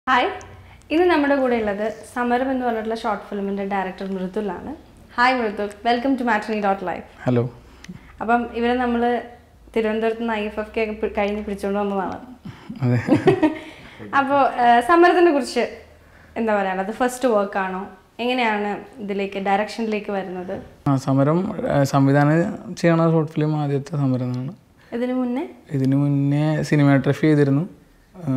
Hi ഇന്ന് നമ്മുടെ കൂടെ ഉള്ളത് സമരം എന്ന് പറഞ്ഞിട്ടുള്ള ഷോർട്ട് ഫിലിമിന്റെ ഡയറക്ടർ മൃദുലാണ് hi Mridul welcome to Matinee dot life hello അപ്പം ഇവരെ നമ്മൾ തിരുവനന്തപുരത്ത് നിന്ന് ഐ എഫ് എഫ് കെ ഒക്കെ പി- കഴിഞ്ഞ് പിടിച്ചുകൊണ്ട് വന്നതാണ് അതെ അപ്പോൾ സമരത്തിനെ കുറിച്ച് എന്താ പറയാനുള്ളത് ഫസ്റ്റ് വർക്കാണോ എങ്ങനെയാണ് ഇതിലേക്ക് ഡയറക്ഷനിലേക്ക് വരുന്നത് ആ സമരം ആ, സംവിധാനം ചെയ്യണ ഷോർട്ട് ഫിലിം ആദ്യത്തെ സമരമാണ് ഇതിനു മുന്നേ ഇതിനു മുന്നേ സിനിമാട്രഫി ചെയ്തിരുന്നു ആ,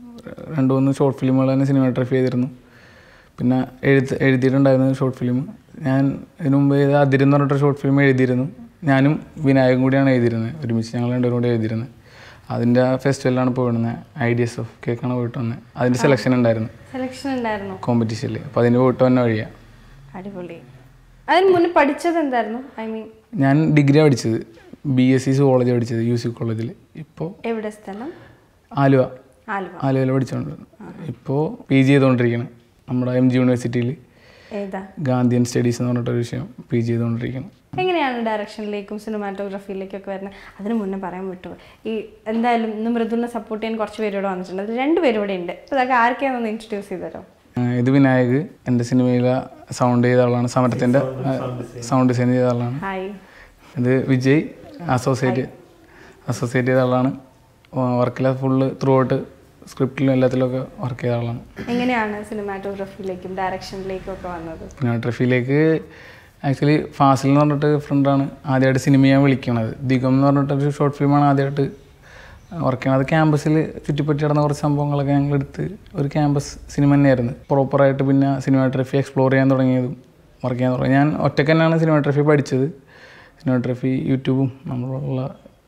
രണ്ട് മൂന്ന് ഷോർട്ട് ഫിലിമുകൾ തന്നെ സിനിമാട്രഫി ചെയ്തിരുന്നു പിന്നെ എഴുത്ത് എഴുതിയിട്ടുണ്ടായിരുന്നു ഷോർട്ട് ഫിലിം ഞാൻ ഇതിനു മുമ്പ് ഇത് അതിരെന്ന് പറഞ്ഞിട്ട് ഷോർട്ട് ഫിലിം എഴുതിയിരുന്നു ഞാനും വിനായകം കൂടിയാണ് എഴുതിയിരുന്നത് ഒരുമിച്ച് ഞങ്ങൾ രണ്ടുപേരും കൂടി എഴുതിയിരുന്നത് അതിൻ്റെ ഫെസ്റ്റിവലിലാണ് പോയിരുന്നത് ഐഡിയസ് ഓഫ് കേക്കാണ് പോയിട്ട് വന്നത് അതിൻ്റെ സെലക്ഷൻ ഉണ്ടായിരുന്നു സെലക്ഷൻ ഉണ്ടായിരുന്നു കോമ്പറ്റീഷനിൽ അപ്പോൾ അതിന് പോയിട്ട് വന്ന വഴിയാണ് അടിപൊളി അതിന് മുന്നേ പഠിച്ചത് എന്തായിരുന്നു ഐ മീൻ ഞാൻ ഡിഗ്രിയാണ് പഠിച്ചത് ബി എസ് സി സുവോളജി പഠിച്ചത് യു സി കോളേജിൽ ഇപ്പോൾ എവിടെ സ്ഥലം ആലുവ ആലുവ ആലുവയിൽ പഠിച്ചുകൊണ്ട് ഇപ്പോൾ പി ജി ചെയ്തുകൊണ്ടിരിക്കണം നമ്മുടെ എം ജി യൂണിവേഴ്സിറ്റിയിൽ ഏതാ ഗാന്ധിയൻ സ്റ്റഡീസ് എന്ന് പറഞ്ഞിട്ടൊരു വിഷയം പി ജി ചെയ്തുകൊണ്ടിരിക്കണം എങ്ങനെയാണ് ഡയറക്ഷനിലേക്കും സിനിമാറ്റോഗ്രാഫിയിലേക്കും ഒക്കെ വരുന്നത് അതിന് മുന്നേ പറയാൻ വിട്ടു ഈ എന്തായാലും ഇന്ന് മൃദുലിനെ സപ്പോർട്ട് ചെയ്യാൻ കുറച്ച് പേര് ഇവിടെ വന്നിട്ടുണ്ട് അതിൽ രണ്ട് പേര് ഇവിടെ ഉണ്ട് അപ്പോൾ അതൊക്കെ ആർക്കെയാണെന്ന് ഇൻട്രൊഡ്യൂസ് ചെയ്ത് തരാം ആ, ഇത് വിനായക് എൻ്റെ സിനിമയിലെ സൗണ്ട് ചെയ്ത ആളാണ് സമരത്തിൻ്റെ സൗണ്ട് ഡിസൈൻ ചെയ്ത ആളാണ് ഹായ് ഇത് വിജയ് അസോസിയേറ്റ് അസോസിയേറ്റ് ചെയ്ത ആളാണ് വർക്കിലെ ഫുള്ള് ത്രൂ ഔട്ട് സ്ക്രിപ്റ്റിലും എല്ലാത്തിലൊക്കെ വർക്ക് ചെയ്ത ആളാണ് എങ്ങനെയാണ് സിനിമാറ്റോഗ്രാഫിയിലേക്കും ഡയറക്ഷനിലേക്കും ഒക്കെ വന്നത് പിന്നെ ട്രഫിയിലേക്ക് ആക്ച്വലി ഫാസിൽ എന്ന് പറഞ്ഞിട്ട് ഫ്രണ്ടാണ് ആദ്യമായിട്ട് സിനിമ ഞാൻ വിളിക്കണത് ദിഗം എന്ന് പറഞ്ഞിട്ടൊരു ഷോർട്ട് ഫിലിമാണ് ആദ്യമായിട്ട് വർക്ക് ചെയ്യണത് ക്യാമ്പസിൽ ചുറ്റിപ്പറ്റി നടന്ന കുറച്ച് സംഭവങ്ങളൊക്കെ ഞങ്ങൾ എടുത്ത് ഒരു ക്യാമ്പസ് സിനിമ തന്നെയായിരുന്നു പ്രോപ്പറായിട്ട് പിന്നെ സിനിമാട്രഫി എക്സ്പ്ലോർ ചെയ്യാൻ തുടങ്ങിയതും വർക്ക് ചെയ്യാൻ തുടങ്ങി ഞാൻ ഒറ്റയ്ക്ക് തന്നെയാണ് സിനിമാട്രഫി പഠിച്ചത് സിനിമാട്രഫി യൂട്യൂബും നമ്മളുള്ള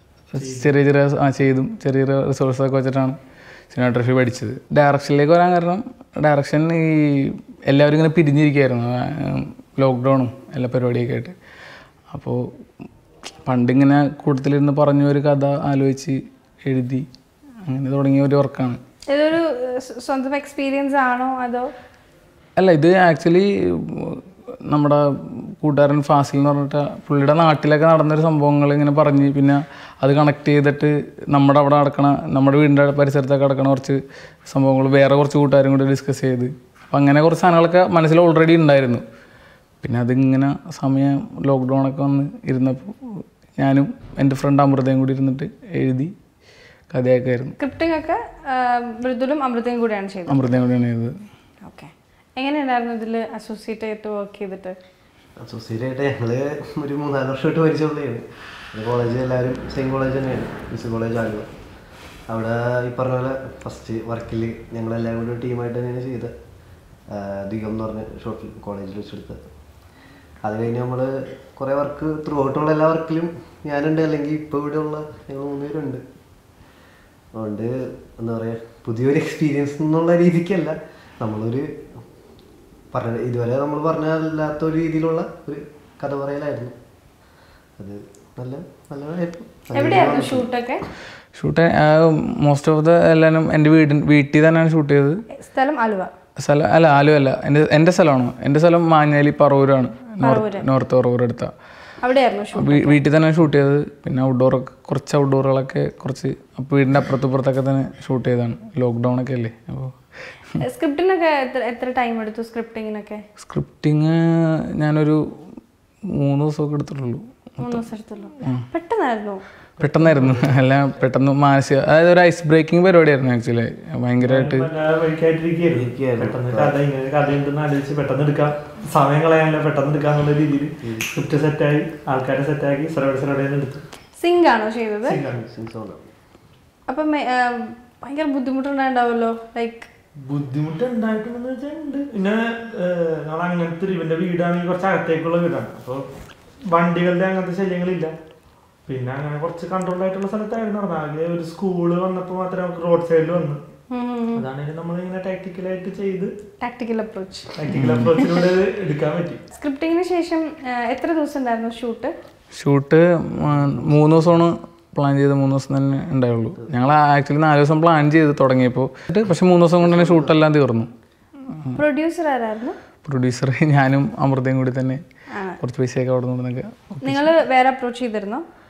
ചെറിയ ചെറിയ ആ ചെയ്തും ചെറിയ ചെറിയ റിസോഴ്സൊക്കെ വെച്ചിട്ടാണ് സിനിമാട്രഫി പഠിച്ചത് ഡയറക്ഷനിലേക്ക് വരാൻ കാരണം ഡയറക്ഷൻ ഈ എല്ലാവരും ഇങ്ങനെ പിരിഞ്ഞിരിക്കുകയായിരുന്നു ലോക്ക്ഡൗണും എല്ലാ പരിപാടിയൊക്കെ ആയിട്ട് അപ്പോൾ പണ്ടിങ്ങനെ കൂട്ടത്തിലിരുന്ന് പറഞ്ഞ ഒരു കഥ ആലോചിച്ച് എഴുതി അങ്ങനെ തുടങ്ങിയ ഒരു വർക്കാണ് ഇതൊരു ഏഹ്, സ്വ- സ്വന്തം എക്സ്പീരിയൻസ് ആണോ അതോ അല്ല ഇത് ആക്ച്വലി നമ്മുടെ കൂട്ടുകാരൻ ഫാസിൽ എന്ന് പറഞ്ഞിട്ട് പുള്ളിയുടെ നാട്ടിലൊക്കെ നടന്നൊരു സംഭവങ്ങൾ ഇങ്ങനെ പറഞ്ഞ് പിന്നെ അത് കണക്ട് ചെയ്തിട്ട് നമ്മുടെ അവിടെ നടക്കണ നമ്മുടെ വീടിൻ്റെ പരിസരത്തൊക്കെ നടക്കണ കുറച്ച് സംഭവങ്ങൾ വേറെ കുറച്ച് കൂട്ടുകാരും കൂടി ഡിസ്കസ് ചെയ്ത് അപ്പം അങ്ങനെ കുറച്ച് സാധനങ്ങളൊക്കെ മനസ്സിൽ ഓൾറെഡി ഉണ്ടായിരുന്നു പിന്നെ അതിങ്ങനെ സമയം ലോക്ക്ഡൗൺ ഒക്കെ വന്ന് ഇരുന്നപ്പോൾ ഞാനും എൻ്റെ ഫ്രണ്ട് അമൃതയും കൂടി ഇരുന്നിട്ട് എഴുതി കഥയൊക്കെ ആയിരുന്നു സ്ക്രിപ്റ്റിംഗ് ഒക്കെ ഏഹ്, മൃദുലും അമൃതയും കൂടെയാണ് ചെയ്തത് അമൃതയും കൂടിയാണ് ചെയ്തത് ഓക്കെ എങ്ങനെയുണ്ടായിരുന്നു ഇതിൽ അസോസിയേറ്റ് ആയിട്ട് വർക്ക് ചെയ്തിട്ട് അസോസിയേറ്റ് ആയിട്ട് ഞങ്ങള് ഒരു മൂന്നാല് വർഷമായിട്ട് പരിചയമുള്ളതാണ് കോളേജ് എല്ലാവരും സെയിം കോളേജ് തന്നെയാണ് മിസ് കോളേജ് ആലുവ അവിടെ ഈ പറഞ്ഞ പോലെ ഫസ്റ്റ് വർക്കിൽ ഞങ്ങളെല്ലാവരും കൂടി ടീമായിട്ട് തന്നെയാണ് ചെയ്തത് ദിഗം എന്ന് പറഞ്ഞ ഷോർട്ട് ഫിലിം കോളേജിൽ വെച്ചെടുത്തത് അത് കഴിഞ്ഞ് നമ്മൾ കുറേ വർക്ക് ത്രൂ ഔട്ടുള്ള എല്ലാ വർക്കിലും ഞാനുണ്ട് അല്ലെങ്കിൽ ഇപ്പോൾ ഇവിടെ ഉള്ള ഞങ്ങൾ മൂന്നുപേരുണ്ട് അതുകൊണ്ട് എന്താ പറയുക പുതിയൊരു എക്സ്പീരിയൻസ് എന്നുള്ള രീതിക്കല്ല നമ്മളൊരു പറഞ്ഞ ഇതുവരെ നമ്മൾ പറഞ്ഞല്ലാത്ത ഒരു രീതിയിലുള്ള ഒരു കഥ പറയലായിരുന്നു അത് നല്ല നല്ലതായിരുന്നു എവിടെയായിരുന്നു ഷൂട്ടൊക്കെ ഷൂട്ട് മോസ്റ്റ് ഓഫ് ദ എല്ലാവരും എൻ്റെ വീടിൻ വീട്ടിൽ തന്നെയാണ് ഷൂട്ട് ചെയ്തത് സ്ഥലം ആലുവ സ്ഥലം അല്ല ആലുവ അല്ല എൻ്റെ എൻ്റെ സ്ഥലമാണ് എൻ്റെ സ്ഥലം മാഞ്ഞാലി പറവൂരാണ് നോർത്ത് നോർത്ത് പറവൂർ അടുത്ത അവിടെയായിരുന്നു ഷൂട്ട് വീട്ടിൽ തന്നെ ഷൂട്ട് ചെയ്തത് പിന്നെ ഔട്ട്ഡോറൊക്കെ കുറച്ച് ഔട്ട്ഡോറുകളൊക്കെ കുറച്ച് അപ്പോൾ വീടിൻ്റെ അപ്പുറത്തും ഇപ്പുറത്തൊക്കെ തന്നെ ഷൂട്ട് ചെയ്തതാണ് ലോക്ക്ഡൗൺ ഒക്കെ അല്ലേ അപ്പോൾ സ്ക്രിപ്റ്റിനൊക്കെ എത്ര എത്ര ടൈം എടുത്തു സ്ക്രിപ്റ്റിങ്ങിനൊക്കെ സ്ക്രിപ്റ്റിങ് ഞാനൊരു മൂന്ന് ദിവസമൊക്കെ എടുത്തിട്ടുള്ളൂ മൂന്ന് ദിവസം എടുത്തുള്ളൂ പെട്ടെന്നായിരുന്നു പെട്ടെന്നായിരുന്നു എല്ലാം പെട്ടെന്ന് മാനസിക അതായത് ഒരു ഐസ് ബ്രേക്കിംഗ് പരിപാടിയായിരുന്നു ആക്ച്വലി ഭയങ്കരമായിട്ട് വഴിക്കായിട്ടിരിക്കുകയായിരുന്നു പെട്ടെന്ന് കഥ ഇങ്ങനെ കഥ ഉണ്ടെന്ന് ആലോചിച്ച് പെട്ടെന്ന് എടുക്കാം സമയം കളയാനല്ല പെട്ടെന്ന് എടുക്കാന്നുള്ള രീതിയിൽ സ്ക്രിപ്റ്റ് സെറ്റായി ആൾക്കാരെ സെറ്റാക്കി സ്ഥലവിടെ സ്ഥലവിടെ എടുത്തു സിങ്ക് ആണോ ചെയ്തത് സോണാണ് അപ്പം ഏ, ഭയങ്കര ബുദ്ധിമുട്ടുണ്ടായിട്ടുണ്ടാവുമല്ലോ ലൈക്ക് ബുദ്ധിമുട്ട് ഉണ്ടായിട്ടുണ്ടെന്ന് വെച്ചാൽ ഉണ്ട് പിന്നെ നമ്മൾ അങ്ങനത്തെ ഒരു ഇവന്റെ വീടാണെങ്കിൽ കുറച്ച് അകത്തേക്കുള്ള വീടാണ് അപ്പോൾ വണ്ടികളുടെ അങ്ങനത്തെ ശല്യങ്ങളില്ല പിന്നെ അങ്ങനെ കുറച്ച് കൺട്രോൾ ആയിട്ടുള്ള സ്ഥലത്തായിരുന്നു നടന്നത് ആകെ ഒരു സ്കൂള് വന്നപ്പോൾ മാത്രമേ നമുക്ക് റോഡ് സൈഡിൽ വന്നു അതാണെങ്കിൽ നമ്മളിങ്ങനെ ടാക്ടിക്കലായിട്ട് ചെയ്ത് ടാക്ടിക്കൽ അപ്രോച്ച് ടാക്ടിക്കൽ അപ്രോച്ചിലൂടെ ഇത് എടുക്കാൻ പറ്റി സ്ക്രിപ്റ്റിങ്ങിന് ശേഷം ഏ, എത്ര ദിവസം ഉണ്ടായിരുന്നു ഷൂട്ട് ഷൂട്ട് മൂന്ന് ദിവസമാണ് പ്ലാൻ ചെയ്ത് മൂന്ന് ദിവസം തന്നെ ഉണ്ടായുള്ളൂ ഞങ്ങൾ ആക്ച്വലി നാല് ദിവസം പ്ലാൻ ചെയ്ത് തുടങ്ങിയപ്പോൾ പക്ഷെ മൂന്ന് ദിവസം കൊണ്ട് തന്നെ ഷൂട്ടെല്ലാം തീർന്നു പ്രൊഡ്യൂസർ ആരായിരുന്നു പ്രൊഡ്യൂസർ ഞാനും അമൃതയും കൂടി തന്നെ ആണ് കുറച്ച് പൈസയൊക്കെ അവിടെ നിന്നൊക്കെ നിങ്ങൾ വേറെ അപ്രോച്ച് ചെയ്തിരുന്നോ